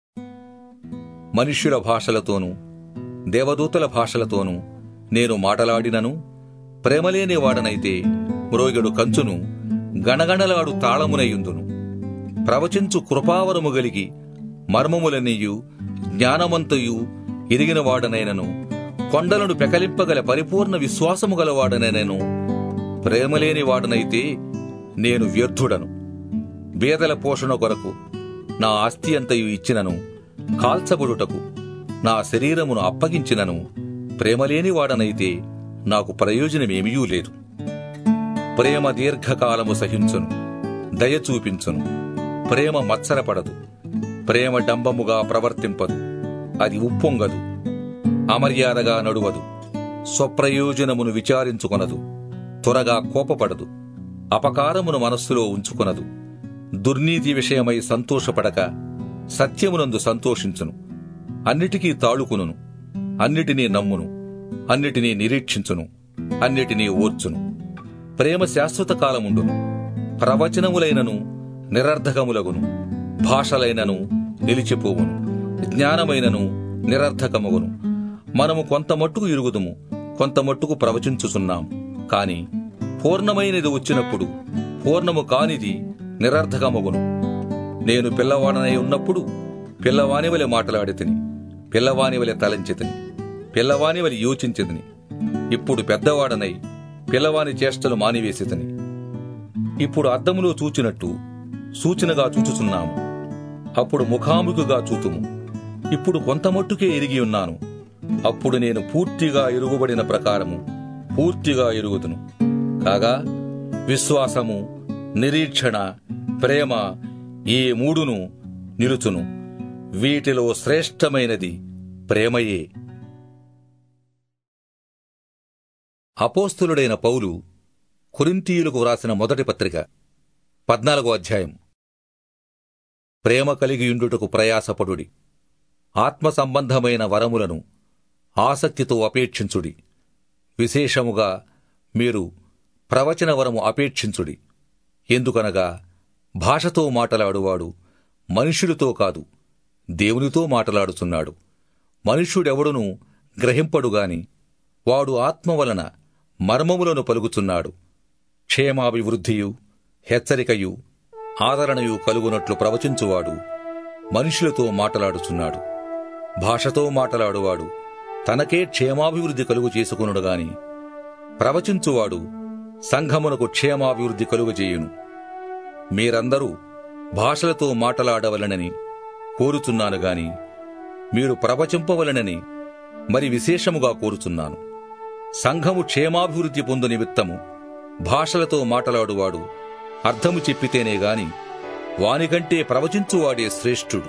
మనుష్యుల భాషలతోనూ దేవదూతల భాషలతోనూ నేను మాటలాడినను ప్రేమలేని వాడనైతే మ్రోగెడు కంచును గణగణలాడు తాళమునయుందును ప్రవచించు కృపావరము గలిగి మర్మములనియు జ్ఞానమంతయు ఎరిగిన వాడనైనను కొండలను పెకలింపగల పరిపూర్ణ విశ్వాసము గలవాడనైనను ప్రేమలేని వాడనైతే నేను వ్యర్థుడను బేదల పోషణ కొరకు నా ఆస్తి అంతయు ఇచ్చినను కాల్చబడుటకు నా శరీరమును అప్పగించినను ప్రేమలేని వాడనైతే నాకు ప్రయోజనమేమీ లేదు ప్రేమ దీర్ఘకాలము సహించును దయ చూపించును ప్రేమ మత్సరపడదు ప్రేమ డంబముగా ప్రవర్తింపదు అది ఉప్పొంగదు అమర్యాదగా నడువదు స్వప్రయోజనమును విచారించుకొనదు త్వరగా కోపపడదు అపకారమును మనస్సులో ఉంచుకొనదు దుర్నీతి విషయమై సంతోషపడక సత్యమునందు సంతోషించును అన్నిటికీ తాళుకును అన్నిటినీ నమ్మును అన్నిటినీ నిరీక్షించును అన్నిటినీ ఓర్చును ప్రేమ శాశ్వత కాలముండును ప్రవచనములైనను నిరర్ధకములగును భాషలైనను నిలిచిపోవును జ్ఞానమైనను నిరర్ధకమగును మనము కొంత మట్టుకు ఇరుగుదుము కొంత మట్టుకు ప్రవచించుచున్నాం కాని పూర్ణమైనది వచ్చినప్పుడు పూర్ణము కానిది నిరర్ధకమగును నేను పిల్లవాడనై ఉన్నప్పుడు పిల్లవాని వలె మాట్లాడి తిని పిల్లవాని వలె తలంచి తిని పిల్లవాని వలె యోచించి తిని ఇప్పుడు పెద్దవాడనై పిల్లవాని చేష్టలు మానివేసి తిని ఇప్పుడు అద్దములో చూచినట్టు సూచనగా చూచుచున్నాము అప్పుడు ముఖాముఖిగా చూతుము ఇప్పుడు కొంతమట్టుకే ఎరిగి ఉన్నాను అప్పుడు నేను పూర్తిగా ఎరుగుబడిన ప్రకారము పూర్తిగా ఎరుగుదును కాగా విశ్వాసము నిరీక్షణ ప్రేమ ఈ మూడును నిలుచును వీటిలో శ్రేష్టమైనది ప్రేమయే అపోస్తులుడైన పౌలు కొరింతీయులకు వ్రాసిన మొదటి పత్రిక పద్నాలుగో అధ్యాయం ప్రేమ కలిగియుండుటకు ప్రయాసపడుడి ఆత్మ సంబంధమైన వరములను ఆసక్తితో అపేక్షించుడి విశేషముగా మీరు ప్రవచన వరము అపేక్షించుడి ఎందుకనగా భాషతో మాటలాడువాడు మనుష్యుడితో కాదు దేవునితో మాటలాడుచున్నాడు మనుష్యుడెవడునూ గ్రహింపడుగాని వాడు ఆత్మ వలన మర్మములను పలుకుచున్నాడు క్షేమాభివృద్ధియు హెచ్చరికయు ఆదరణయు కలుగునట్లు ప్రవచించువాడు మనుషులతో మాటలాడుచున్నాడు భాషతో మాటలాడువాడు తనకే క్షేమాభివృద్ధి కలుగు చేసుకునుడు గాని ప్రవచించువాడు సంఘమునకు క్షేమాభివృద్ధి కలుగజేయును మీరందరూ భాషలతో మాటలాడవలనని కోరుచున్నాను గాని మీరు ప్రవచింపవలనని మరి విశేషముగా కోరుచున్నాను సంఘము క్షేమాభివృద్ధి పొందు నిమిత్తము భాషలతో మాటలాడువాడు అర్థము చెప్పితేనే గాని వానికంటే ప్రవచించువాడే శ్రేష్ఠుడు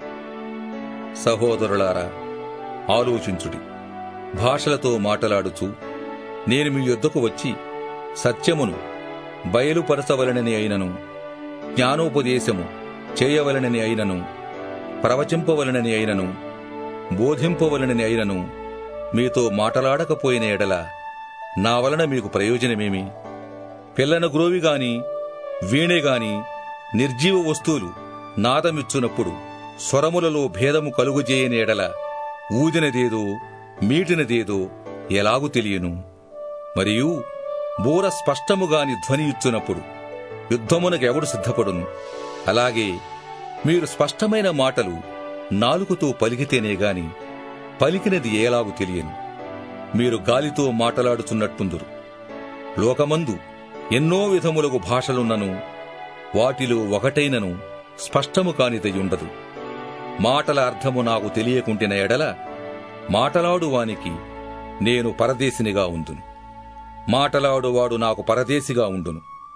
సహోదరులారా ఆలోచించుడి భాషలతో మాటలాడుచు నేను మీ యొద్దకు వచ్చి సత్యమును బయలుపరచవలనని అయినను జ్ఞానోపదేశము చేయవలనని అయినను ప్రవచింపవలనని అయినను బోధింపవలనని అయినను మీతో మాటలాడకపోయిన ఎడల నా వలన మీకు ప్రయోజనమేమి పిల్లన గ్రోవిగాని వీణెగాని నిర్జీవ వస్తువులు నాదమిచ్చునప్పుడు స్వరములలో భేదము కలుగుజేయని ఎడల ఊదినదేదో మీటినదేదో ఎలాగు తెలియను మరియు బూర స్పష్టముగాని ధ్వని ఇచ్చునప్పుడు యుద్ధమునకెవడు సిద్ధపడును అలాగే మీరు స్పష్టమైన మాటలు నాలుకతో పలికితేనే గాని పలికినది ఏలాగు తెలియను మీరు గాలితో మాటలాడుచున్నట్టుందురు లోకమందు ఎన్నో విధములకు భాషలున్నను వాటిలో ఒకటైనను స్పష్టము కానిదయుండదు మాటల అర్థము నాకు తెలియకుంటిన ఎడల మాటలాడువానికి నేను పరదేశినిగా ఉందును మాటలాడువాడు నాకు పరదేశిగా ఉండును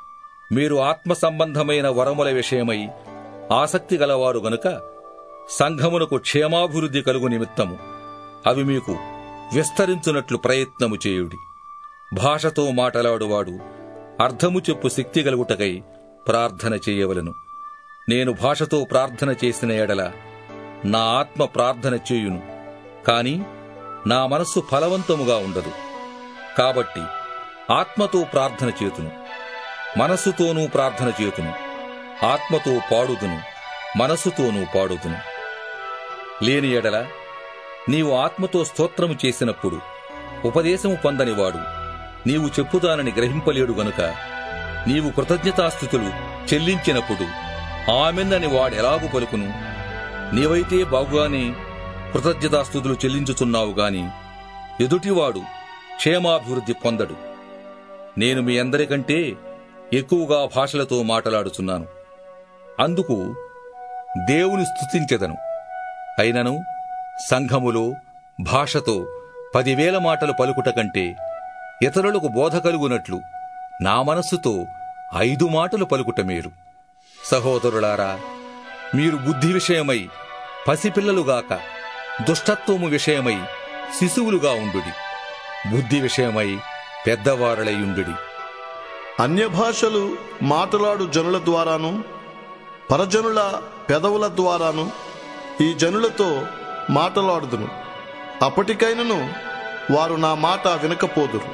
మీరు ఆత్మ సంబంధమైన వరముల విషయమై ఆసక్తి గలవారు గనుక సంఘమునకు క్షేమాభివృద్ధి కలుగు నిమిత్తము అవి మీకు విస్తరించునట్లు ప్రయత్నము చేయుడి భాషతో మాటలాడువాడు అర్థము చెప్పు శక్తి కలుగుటకై ప్రార్థన చేయవలను నేను భాషతో ప్రార్థన చేసిన ఎడల నా ఆత్మ ప్రార్థన చేయును కాని నా మనస్సు ఫలవంతముగా ఉండదు కాబట్టి ఆత్మతో ప్రార్థన చేతును మనస్సుతోనూ ప్రార్థన చేతును ఆత్మతో పాడుదును మనస్సుతోనూ పాడుదును లేని ఎడల నీవు ఆత్మతో స్తోత్రము చేసినప్పుడు ఉపదేశము పొందనివాడు నీవు చెప్పుదానని గ్రహింపలేడు గనుక నీవు కృతజ్ఞతాస్థుతులు చెల్లించినప్పుడు ఆమెందని వాడెలాగు పలుకును నీవైతే బాగుగానే కృతజ్ఞతాస్థుతులు చెల్లించుచున్నావు గాని ఎదుటివాడు క్షేమాభివృద్ధి పొందడు నేను మీ అందరికంటే ఎక్కువగా భాషలతో మాట్లాడుచున్నాను అందుకు దేవుని స్తుతించెదను అయినను సంఘములో భాషతో పదివేల మాటలు పలుకుట కంటే ఇతరులకు బోధ కలుగునట్లు నా మనస్సుతో ఐదు మాటలు పలుకుట మేలు సహోదరులారా మీరు బుద్ధి విషయమై పసిపిల్లలుగాక దుష్టత్వము విషయమై శిశువులుగా ఉండుడి బుద్ధి విషయమై పెద్దవారలయుండుడి అన్యభాషలు మాట్లాడు జనుల ద్వారాను పరజనుల పెదవుల ద్వారాను ఈ జనులతో మాటలాడుదును అప్పటికైనను వారు నా మాట వినకపోదురు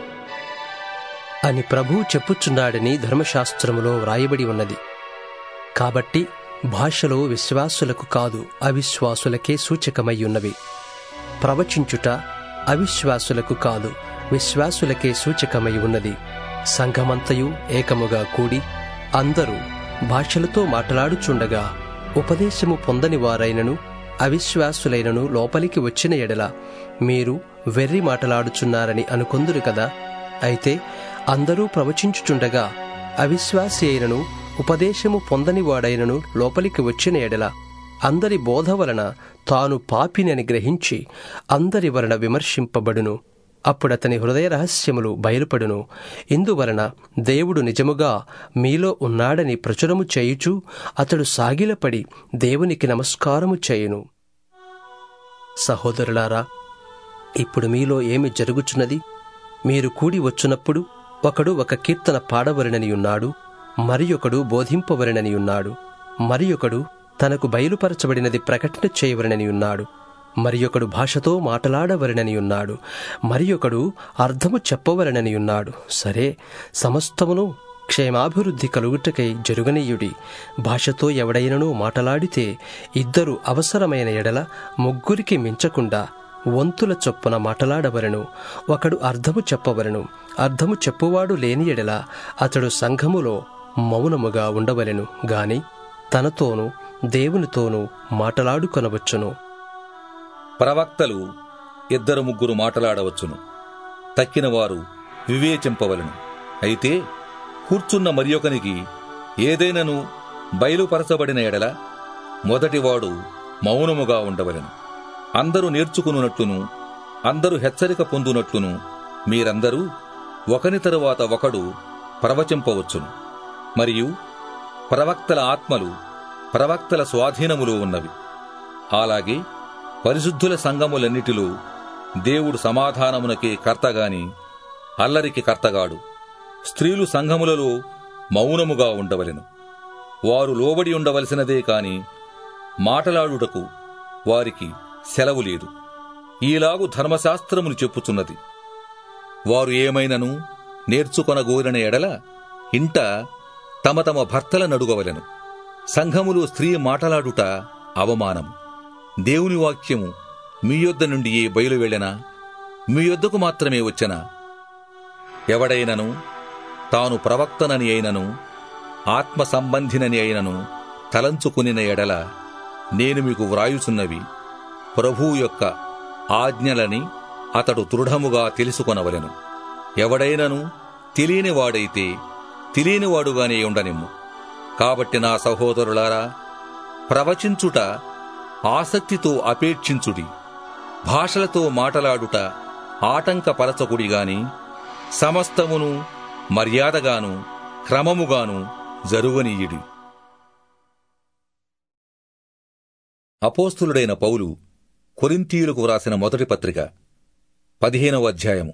అని ప్రభువు చెప్పుచున్నాడని ధర్మశాస్త్రములో వ్రాయబడి ఉన్నది కాబట్టి భాషలో విశ్వాసులకు కాదు అవిశ్వాసులకే సూచకమై ఉన్నవి ప్రవచించుట అవిశ్వాసులకు కాదు విశ్వాసులకే సూచకమై ఉన్నది సంఘమంతయు ఏకముగా కూడి అందరూ భాషలతో మాట్లాడుచుండగా ఉపదేశము పొందని వారైనను అవిశ్వాసులైనను లోపలికి వచ్చిన ఎడల మీరు వెర్రి మాటలాడుచున్నారని అనుకొందురు కదా అయితే అందరూ ప్రవచించుచుండగా అవిశ్వాసి అయినను ఉపదేశము పొందని వాడైనను లోపలికి వచ్చిన ఎడల అందరి బోధ వలన తాను పాపిని గ్రహించి అందరి వలన విమర్శింపబడును అప్పుడతని హృదయ రహస్యములు బయలుపడును ఇందువలన దేవుడు నిజముగా మీలో ఉన్నాడని ప్రచురము చేయుచు అతడు సాగిలపడి దేవునికి నమస్కారము చేయును సహోదరులారా ఇప్పుడు మీలో ఏమి జరుగుచున్నది మీరు కూడి వచ్చునప్పుడు ఒకడు ఒక కీర్తన పాడవలనని ఉన్నాడు మరి ఒకడు బోధింపవలనని ఉన్నాడు మరి ఒకడు తనకు బయలుపరచబడినది ప్రకటన చేయవలనని ఉన్నాడు మరి ఒకడు భాషతో మాటలాడవలనని ఉన్నాడు మరి ఒకడు అర్థము చెప్పవలనని ఉన్నాడు సరే సమస్తమును క్షేమాభివృద్ధి కలుగుటకై జరుగనీయుడి భాషతో ఎవడైనను మాటలాడితే ఇద్దరు అవసరమైన ఎడల ముగ్గురికి మించకుండా వంతుల చొప్పున మాటలాడవలను ఒకడు అర్థము చెప్పవలను అర్థము చెప్పువాడు లేని ఎడల అతడు సంఘములో మౌనముగా ఉండవలెను గాని తనతోనూ దేవునితోనూ మాటలాడుకొనవచ్చును ప్రవక్తలు ఇద్దరు ముగ్గురు మాటలాడవచ్చును తక్కిన వారు వివేచింపవలను అయితే కూర్చున్న మరియొకనికి ఏదైనను బయలుపరచబడిన ఎడల మొదటివాడు మౌనముగా ఉండవలెను అందరూ నేర్చుకున్నట్లును అందరూ హెచ్చరిక పొందునట్లును మీరందరూ ఒకని తరువాత ఒకడు ప్రవచింపవచ్చును మరియు ప్రవక్తల ఆత్మలు ప్రవక్తల స్వాధీనములో ఉన్నవి అలాగే పరిశుద్ధుల సంఘములన్నిటిలో దేవుడు సమాధానమునకే కర్తగాని అల్లరికి కర్తగాడు స్త్రీలు సంఘములలో మౌనముగా ఉండవలెను వారు లోబడి ఉండవలసినదే కాని మాటలాడుటకు వారికి సెలవు లేదు ఈలాగు ధర్మశాస్త్రములు చెప్పుచున్నది వారు ఏమైనను నేర్చుకొనగోరిన ఎడల ఇంట తమ తమ భర్తల నడుగవలెను సంఘములో స్త్రీ మాటలాడుట అవమానము దేవుని వాక్యము మీ యొద్ద నుండి ఏ బయలు వెళ్ళెనా మీ యొద్దకు మాత్రమే వచ్చెనా ఎవడైనను తాను ప్రవక్తనని అయినను ఆత్మ సంబంధినని అయినను తలంచుకునిన ఎడల నేను మీకు వ్రాయుచున్నవి ప్రభువు యొక్క ఆజ్ఞలని అతడు దృఢముగా తెలుసుకొనవలెను ఎవడైనను తెలియనివాడైతే తెలియనివాడుగానే ఉండనిమ్ము కాబట్టి నా సహోదరులారా ప్రవచించుట ఆసక్తితో అపేక్షించుడి భాషలతో మాటలాడుట ఆటంకపరచకుడి గాని సమస్తమును మర్యాదగాను క్రమముగాను జరువనీయుడి అపోస్తులుడైన పౌలు కొరింథీయులకు వ్రాసిన మొదటి పత్రిక పదిహేనవ అధ్యాయము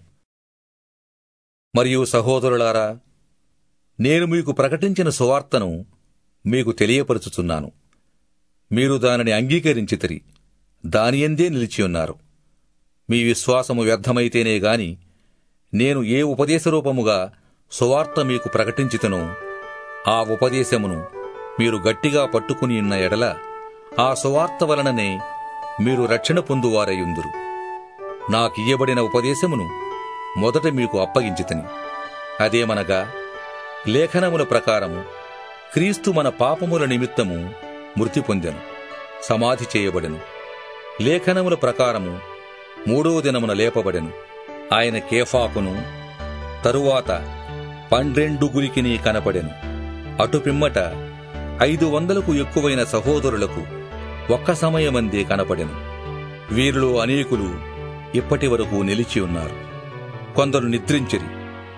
మరియు సహోదరులారా నేను మీకు ప్రకటించిన సువార్తను మీకు తెలియపరుచుచున్నాను మీరు దానిని అంగీకరించితిరి దానియందే నిలిచియున్నారు మీ విశ్వాసము వ్యర్థమైతేనే గాని నేను ఏ ఉపదేశరూపముగా సువార్త మీకు ప్రకటించితనో ఆ ఉపదేశమును మీరు గట్టిగా పట్టుకుని ఉన్న ఎడల ఆ సువార్త వలననే మీరు రక్షణ పొందువారయుందురు నాకియ్యబడిన ఉపదేశమును మొదట మీకు అప్పగించితని అదేమనగా లేఖనముల ప్రకారము క్రీస్తు మన పాపముల నిమిత్తము మృతి పొందెను సమాధి చేయబడెను లేఖనముల ప్రకారము మూడవ దినమున లేపబడెను ఆయన కేఫాకును తరువాత పన్నెండుగురికిని కనపడెను అటు పిమ్మట ఐదు వందలకు ఎక్కువైన సహోదరులకు ఒక్క సమయమందే కనపడెను వీరిలో అనేకులు ఇప్పటి వరకు నిలిచి ఉన్నారు కొందరు నిద్రించిరి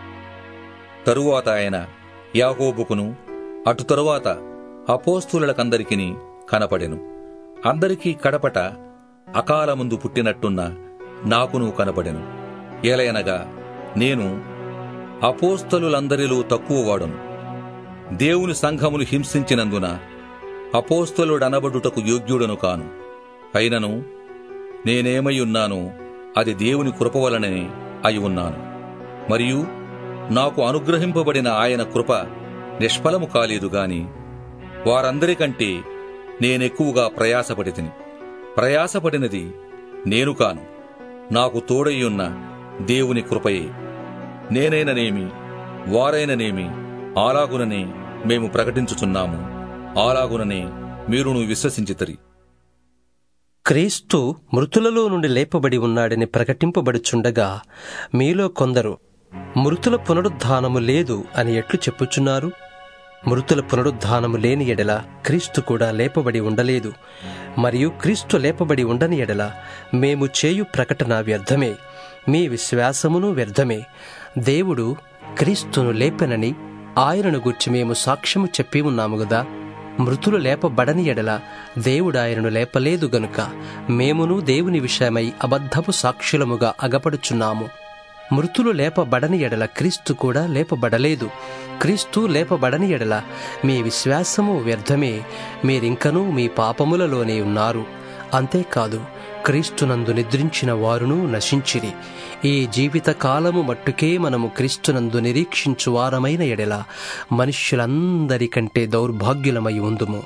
తరువాత ఆయన యాకోబుకును అటు తరువాత అపోస్తులకందరికిని కనపడెను అందరికీ కడపట అకాలముందు పుట్టినట్టున్న నాకును కనపడెను ఏలయనగా నేను అపోస్తలులందరిలో తక్కువవాడును దేవుని సంఘములు హింసించినందున అపోస్తలుడనబడుటకు యోగ్యుడను కాను అయినను నేనేమై ఉన్నానో అది దేవుని కృప వలనే అయి ఉన్నాను మరియు నాకు అనుగ్రహింపబడిన ఆయన కృప నిష్ఫలము కాలేదు గాని వారందరికంటే నేనెక్కువగా ప్రయాసపడి తిని ప్రయాసపడినది నేను కాను నాకు తోడయ్యున్న దేవుని కృపయే నేనైననేమి వారైననేమి ఆలాగుననే మేము ప్రకటించుచున్నాము ఆలాగుననే మీరును విశ్వసించితరి క్రీస్తు మృతులలో నుండి లేపబడి ఉన్నాడని ప్రకటింపబడుచుండగా మీలో కొందరు మృతుల పునరుద్ధానము లేదు అని ఎట్లు చెప్పుచున్నారు మృతుల పునరుద్ధానము లేని ఎడల క్రీస్తు కూడా లేపబడి ఉండలేదు మరియు క్రీస్తు లేపబడి ఉండని ఎడల మేము చేయు ప్రకటన వ్యర్థమే మీ విశ్వాసమును వ్యర్థమే దేవుడు క్రీస్తును లేపెనని ఆయనను గుర్చి మేము సాక్ష్యము చెప్పి ఉన్నాము గదా మృతులు లేపబడని ఎడల దేవుడు ఆయనను లేపలేదు గనుక మేమును దేవుని విషయమై అబద్ధపు సాక్షులముగా అగపడుచున్నాము మృతులు లేపబడని ఎడల క్రీస్తు కూడా లేపబడలేదు క్రీస్తు లేపబడని ఎడల మీ విశ్వాసము వ్యర్థమే మీరింకనూ మీ పాపములలోనే ఉన్నారు అంతేకాదు క్రీస్తునందు నిద్రించిన వారును నశించిరి ఈ జీవిత కాలము మట్టుకే మనము క్రీస్తునందు నిరీక్షించు వారమైన ఎడల మనుష్యులందరికంటే దౌర్భాగ్యులమై ఉందుము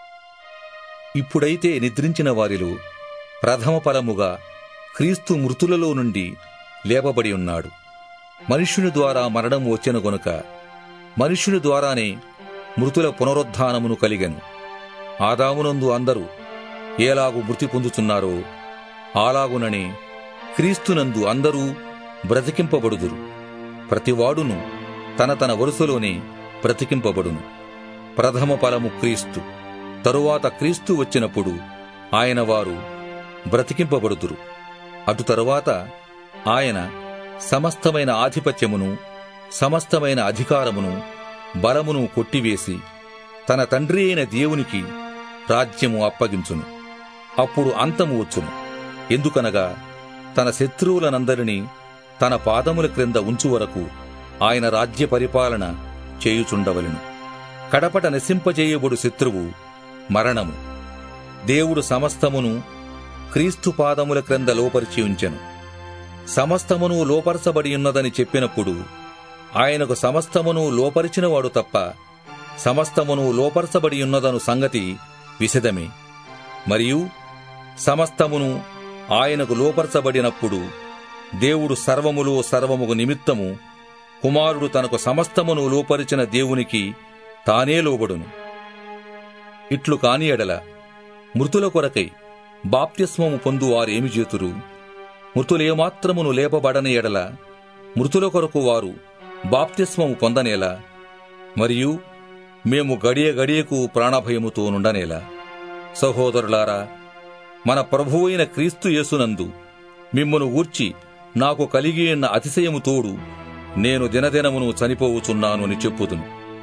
ఇప్పుడైతే నిద్రించిన వారిలో ప్రథమ ఫలముగా క్రీస్తు మృతులలో నుండి లేపబడి ఉన్నాడు మనుష్యుని ద్వారా మరణం వచ్చెను గనుక మనుష్యుని ద్వారానే మృతుల పునరుద్ధానమును కలిగెను ఆదామునందు అందరూ ఏలాగు మృతి పొందుతున్నారో అలాగుననే క్రీస్తునందు అందరూ బ్రతికింపబడుదురు ప్రతివాడును తన తన వరుసలోనే బ్రతికింపబడును ప్రథమ ఫలము క్రీస్తు తరువాత క్రీస్తు వచ్చినప్పుడు ఆయన వారు బ్రతికింపబడుదురు అటు తరువాత ఆయన సమస్తమైన ఆధిపత్యమును సమస్తమైన అధికారమును బలమును కొట్టివేసి తన తండ్రి అయిన దేవునికి రాజ్యము అప్పగించును అప్పుడు అంతము వచ్చును ఎందుకనగా తన శత్రువులనందరినీ తన పాదముల క్రింద ఉంచు వరకు ఆయన రాజ్య పరిపాలన చేయుచుండవలెను కడపట నశింపజేయబడు శత్రువు మరణము దేవుడు సమస్తమును క్రీస్తు పాదముల క్రింద లోపరిచి ఉంచెను సమస్తమును లోపరచబడి ఉన్నదని చెప్పినప్పుడు ఆయనకు సమస్తమును లోపరిచినవాడు తప్ప సమస్తమును లోపరచబడి ఉన్నదను సంగతి విశదమే మరియు సమస్తమును ఆయనకు లోపరచబడినప్పుడు దేవుడు సర్వములో సర్వముకు నిమిత్తము కుమారుడు తనకు సమస్తమును లోపరిచిన దేవునికి తానే లోబడును ఇట్లు కాని ఎడల మృతుల కొరకై బాప్తిస్మము పొందు వారేమి చేతురు మృతులేమాత్రమును లేపబడని ఎడల మృతుల కొరకు వారు బాప్తిస్మము పొందనేలా మరియు మేము గడియ గడియకు ప్రాణభయముతో నుండనేలా సహోదరులారా మన ప్రభువైన క్రీస్తు యేసునందు మిమ్మును ఊర్చి నాకు కలిగి ఉన్న అతిశయము తోడు నేను దినదినమును చనిపోవుచున్నాను అని చెప్పుదును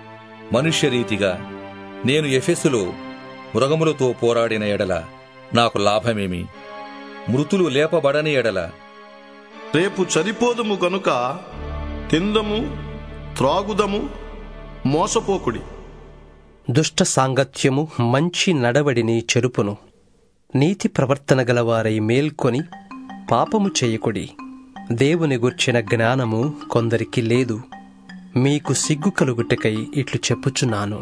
మనుష్యరీతిగా నేను ఎఫెసులో మృగములతో పోరాడిన ఎడల నాకు లాభమేమి మృతులు లేపబడని ఎడల రేపు చనిపోదుము గనుక తిందము త్రాగుదము మోసపోకుడి దుష్ట సాంగత్యము మంచి నడవడిని చెరుపును నీతి ప్రవర్తన గలవారై మేల్కొని పాపము చేయకుడి దేవుని గుర్చిన జ్ఞానము కొందరికి లేదు మీకు సిగ్గు కలుగుటకై ఇట్లు చెప్పుచున్నాను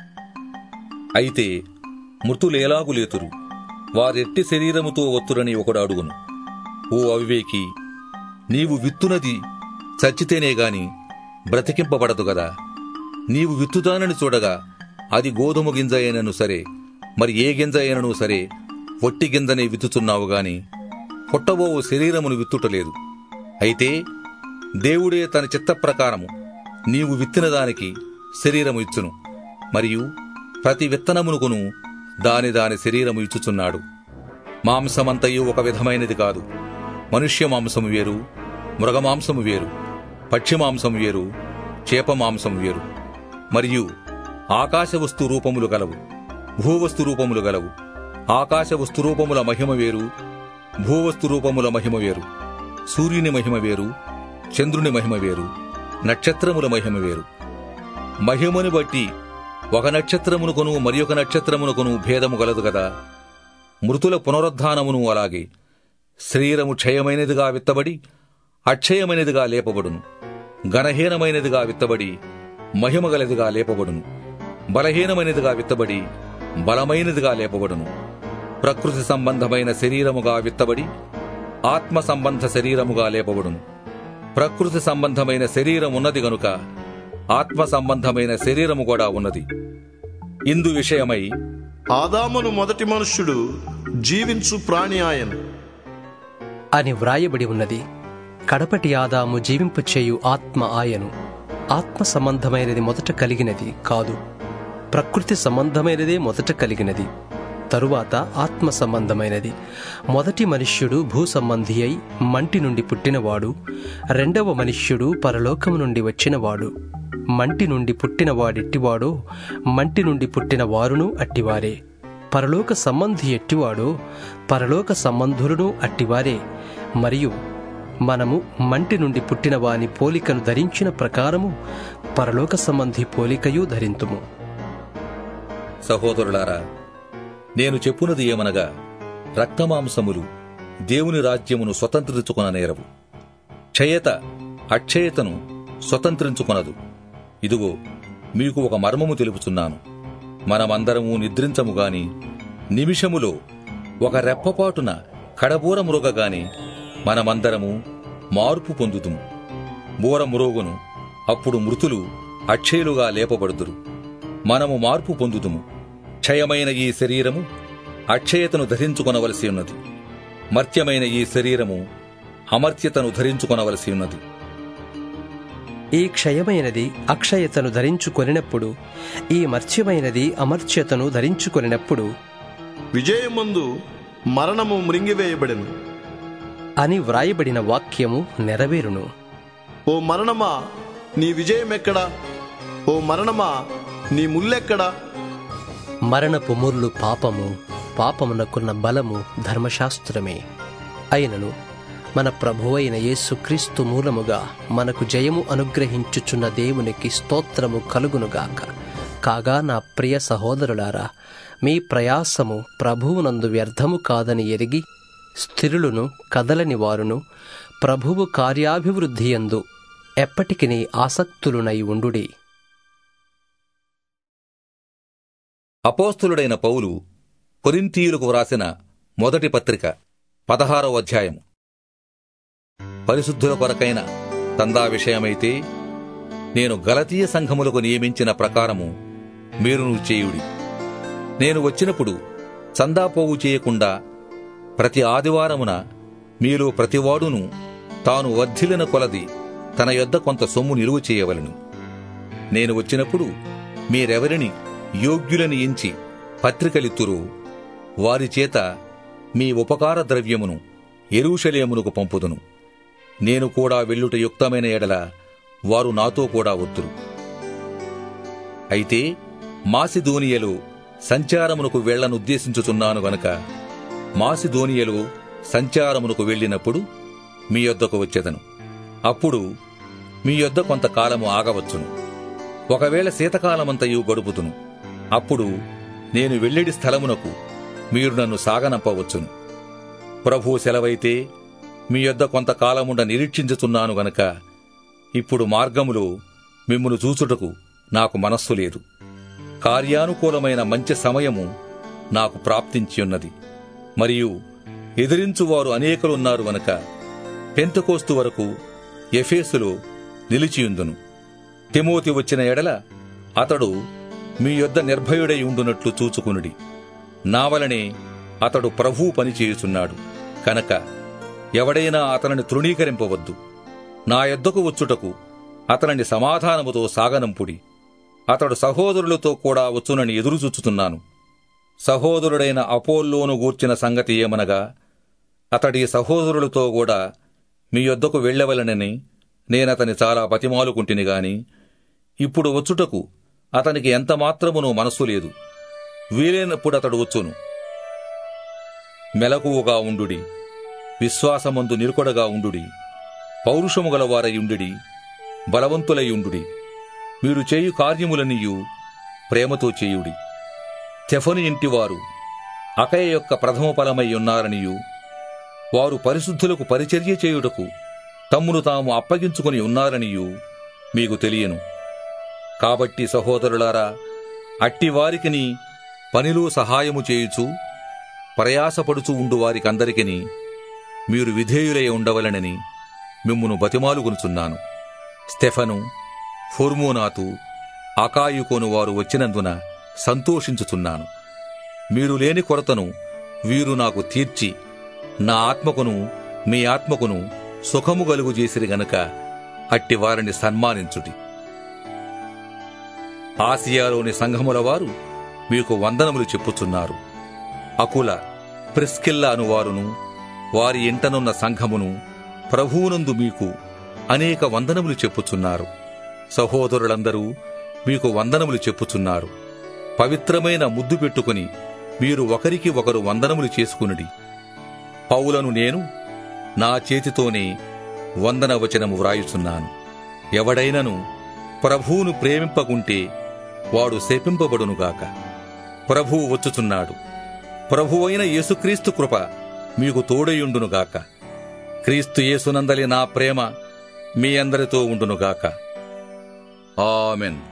అయితే మృతులేలాగు లేతురు వారెట్టి శరీరముతో ఒత్తురని ఒకడు అడుగును ఓ అవివేకి నీవు విత్తునది చచ్చితేనే గాని బ్రతికింపబడదు గదా నీవు విత్తుతానని చూడగా అది గోధుమ గింజ అయినను సరే మరి ఏ గింజ అయినను సరే ఒట్టి గింజనే విత్తుతున్నావు గాని పుట్టబోవు శరీరమును విత్తుటలేదు అయితే దేవుడే తన చిత్త ప్రకారము నీవు విత్తిన దానికి శరీరము ఇచ్చును మరియు ప్రతి విత్తనమునుకును దాని దాని శరీరము ఇచ్చుచున్నాడు మాంసమంతయు ఒక విధమైనది కాదు మనుష్య మాంసము వేరు మృగమాంసము వేరు పక్షి మాంసము వేరు చేప మాంసము వేరు మరియు ఆకాశ వస్తు రూపములు గలవు భూవస్తు రూపములు గలవు ఆకాశ వస్తు రూపముల మహిమ వేరు భూవస్తు రూపముల మహిమ వేరు సూర్యుని మహిమ వేరు చంద్రుని మహిమ వేరు నక్షత్రముల మహిమ వేరు మహిమను బట్టి ఒక నక్షత్రమునుకొను మరి ఒక నక్షత్రమునుకొను భేదము గలదు గదా మృతుల పునరుద్ధానమును అలాగే శరీరము క్షయమైనదిగా విత్తబడి అక్షయమైనదిగా లేపబడును ఘనహీనమైనదిగా విత్తబడి మహిమగలదిగా లేపబడును బలహీనమైనదిగా విత్తబడి బలమైనదిగా లేపబడును ప్రకృతి సంబంధమైన శరీరముగా విత్తబడి ఆత్మ సంబంధ శరీరముగా లేపబడును ప్రకృతి సంబంధమైన శరీరం ఉన్నది గనుక ఆత్మ సంబంధమైన శరీరము కూడా ఉన్నది ఇందు విషయమై ఆదామును మొదటి మనుష్యుడు జీవించు ప్రాణి ఆయన అని వ్రాయబడి ఉన్నది కడపటి ఆదాము జీవింపచేయు ఆత్మ ఆయను ఆత్మ సంబంధమైనది మొదట కలిగినది కాదు ప్రకృతి సంబంధమైనదే మొదట కలిగినది తరువాత ఆత్మ సంబంధమైనది మొదటి మనుష్యుడు భూ సంబంధి అయి మంటి నుండి పుట్టినవాడు రెండవ మనుష్యుడు పరలోకము నుండి వచ్చినవాడు మంటి నుండి పుట్టిన వాడెట్టివాడో మంటి నుండి పుట్టిన వారును అట్టివారే పరలోక సంబంధి ఎట్టివాడో పరలోక సంబంధులను అట్టివారే మరియు మనము మంటి నుండి పుట్టిన వాని పోలికను ధరించిన ప్రకారము పరలోక సంబంధి పోలికయు ధరింతుము సహోదరులారా నేను చెప్పునది ఏమనగా రక్తమాంసములు దేవుని రాజ్యమును స్వతంత్రించుకున నేరవు క్షయత అక్షయతను స్వతంత్రించుకొనదు ఇదిగో మీకు ఒక మర్మము తెలుపుచున్నాను మనమందరము నిద్రించము గాని నిమిషములో ఒక రెప్పపాటున కడబూర మురుగగాని మనమందరము మార్పు పొందుతుము బూర మురోగును అప్పుడు మృతులు అక్షయులుగా లేపబడుదురు మనము మార్పు పొందుదుము క్షయమైన ఈ శరీరము అక్షయతను ధరించుకొనవలసి ఉన్నది మర్త్యమైన ఈ శరీరము అమర్త్యతను ధరించుకొనవలసి ఉన్నది ఈ క్షయమైనది అక్షయతను ధరించుకొనినప్పుడు ఈ మర్త్యమైనది అమర్త్యతను ధరించుకొనినప్పుడు విజయమందు మరణము మృంగివేయబడెను అని వ్రాయబడిన వాక్యము నెరవేరును ఓ మరణమా నీ విజయమెక్కడా ఓ మరణమా నీ ముల్లెక్కడా మరణపు ముర్లు పాపము పాపమునకున్న బలము ధర్మశాస్త్రమే అయినను మన ప్రభువైన యేసుక్రీస్తు మూలముగా మనకు జయము అనుగ్రహించుచున్న దేవునికి స్తోత్రము కలుగునుగాక కాగా నా ప్రియ సహోదరులారా మీ ప్రయాసము ప్రభువునందు వ్యర్థము కాదని ఎరిగి స్థిరులను కదలని వారును ప్రభువు కార్యాభివృద్ధియందు ఎప్పటికిని ఆసక్తులునై ఉండుడి అపోస్తులుడైన పౌలు కొరింథీయులకు వ్రాసిన మొదటి పత్రిక పదహారవ అధ్యాయం పరిశుద్ధుల కొరకైన తందా విషయమైతే నేను గలతీయ సంఘములకు నియమించిన ప్రకారము మీరును చేయుడి నేను వచ్చినప్పుడు చందా పోగు చేయకుండా ప్రతి ఆదివారమున మీలో ప్రతివాడును తాను వర్ధిలిన కొలది తన యొద్ద కొంత సొమ్ము నిలువ చేయవలను నేను వచ్చినప్పుడు మీరెవరిని యోగ్యులని ఎంచి పత్రికలిత్తురు వారి చేత మీ ఉపకార ద్రవ్యమును ఎరుషలేమునకు పంపుదును నేను కూడా వెళ్ళుట యుక్తమైన ఎడల వారు నాతో కూడా వద్దురు అయితే మాసిధోనియలో సంచారమునకు వెళ్లనుద్దేశించుచున్నాను గనుక మాసిధోనియలో సంచారమునకు వెళ్ళినప్పుడు మీ యొద్దకు వచ్చెదను అప్పుడు మీ యొద్ద కొంతకాలము ఆగవచ్చును ఒకవేళ శీతకాలమంతయు గడుపుతును అప్పుడు నేను వెళ్ళిడి స్థలమునకు మీరు నన్ను సాగనంపవచ్చును ప్రభు సెలవైతే మీ యొద్ద కొంతకాలముండ నిరీక్షించుచున్నాను గనక ఇప్పుడు మార్గములో మిమ్మును చూచుటకు నాకు మనస్సు లేదు కార్యానుకూలమైన మంచి సమయము నాకు ప్రాప్తించియున్నది మరియు ఎదిరించువారు అనేకులున్నారు గనక పెంతకోస్తు వరకు ఎఫేసులో నిలిచియుందును తిమోతి వచ్చిన ఎడల అతడు మీ యొద్ద నిర్భయుడై ఉండునట్లు చూచుకునుడి నా వలనే అతడు ప్రభువు పనిచేయుచున్నాడు కనుక ఎవడైనా అతనిని తృణీకరింపవద్దు నా యొద్దకు వచ్చుటకు అతనిని సమాధానముతో సాగనంపుడి అతడు సహోదరులతో కూడా వచ్చునని ఎదురుచూచుతున్నాను సహోదరుడైన అపోల్లోను గూర్చిన సంగతి ఏమనగా అతడి సహోదరులతో కూడా మీ యొద్దకు వెళ్ళవలనని నేనతని చాలా బతిమాలుకుంటుని గాని ఇప్పుడు వచ్చుటకు అతనికి ఎంత మాత్రమునూ మనస్సు లేదు వీలైనప్పుడు అతడు వచ్చును మెలకువగా ఉండుడి విశ్వాసమందు నిరుకొడగా ఉండుడి పౌరుషము గలవారయుండుడి బలవంతులయుండుడి మీరు చేయు కార్యములనియు ప్రేమతో చేయుడి తెఫని ఇంటివారు అకయ యొక్క ప్రథమ ఫలమై ఉన్నారనియు వారు పరిశుద్ధులకు పరిచర్య చేయుటకు తమ్మును తాము అప్పగించుకుని ఉన్నారనియు మీకు తెలియను కాబట్టి సహోదరులారా అట్టివారికిని పనిలో సహాయము చేయుచు ప్రయాసపడుచు ఉండు వారికందరికిని మీరు విధేయులై ఉండవలనని మిమ్మును బతిమాలుకొనుచున్నాను స్టెఫను ఫోర్మోనాతు అకాయుకోను వారు వచ్చినందున సంతోషించుచున్నాను మీరు లేని కొరతను వీరు నాకు తీర్చి నా ఆత్మకును మీ ఆత్మకును సుఖము కలుగు చేసిరి గనక అట్టి వారిని సన్మానించుటి ఆసియాలోని సంఘముల వారు మీకు వందనములు చెప్పుచున్నారు అకుల ప్రిస్కిల్ల అనువారును వారి ఇంటనున్న సంఘమును ప్రభువునందు మీకు అనేక వందనములు చెప్పుచున్నారు సహోదరులందరూ మీకు వందనములు చెప్పుచున్నారు పవిత్రమైన ముద్దు పెట్టుకుని మీరు ఒకరికి ఒకరు వందనములు చేసుకునుడి పౌలను నేను నా చేతితోనే వందన వచనము వ్రాయుచున్నాను ఎవడైనను ప్రభువును ప్రేమింపకుంటే వాడు శపింపబడునుగాక ప్రభువు వచ్చుచున్నాడు ప్రభువైన యేసుక్రీస్తు కృప మీకు తోడయుండునుగాక క్రీస్తు యేసునందలి నా ప్రేమ మీ అందరితో ఉండునుగాక ఆమెన్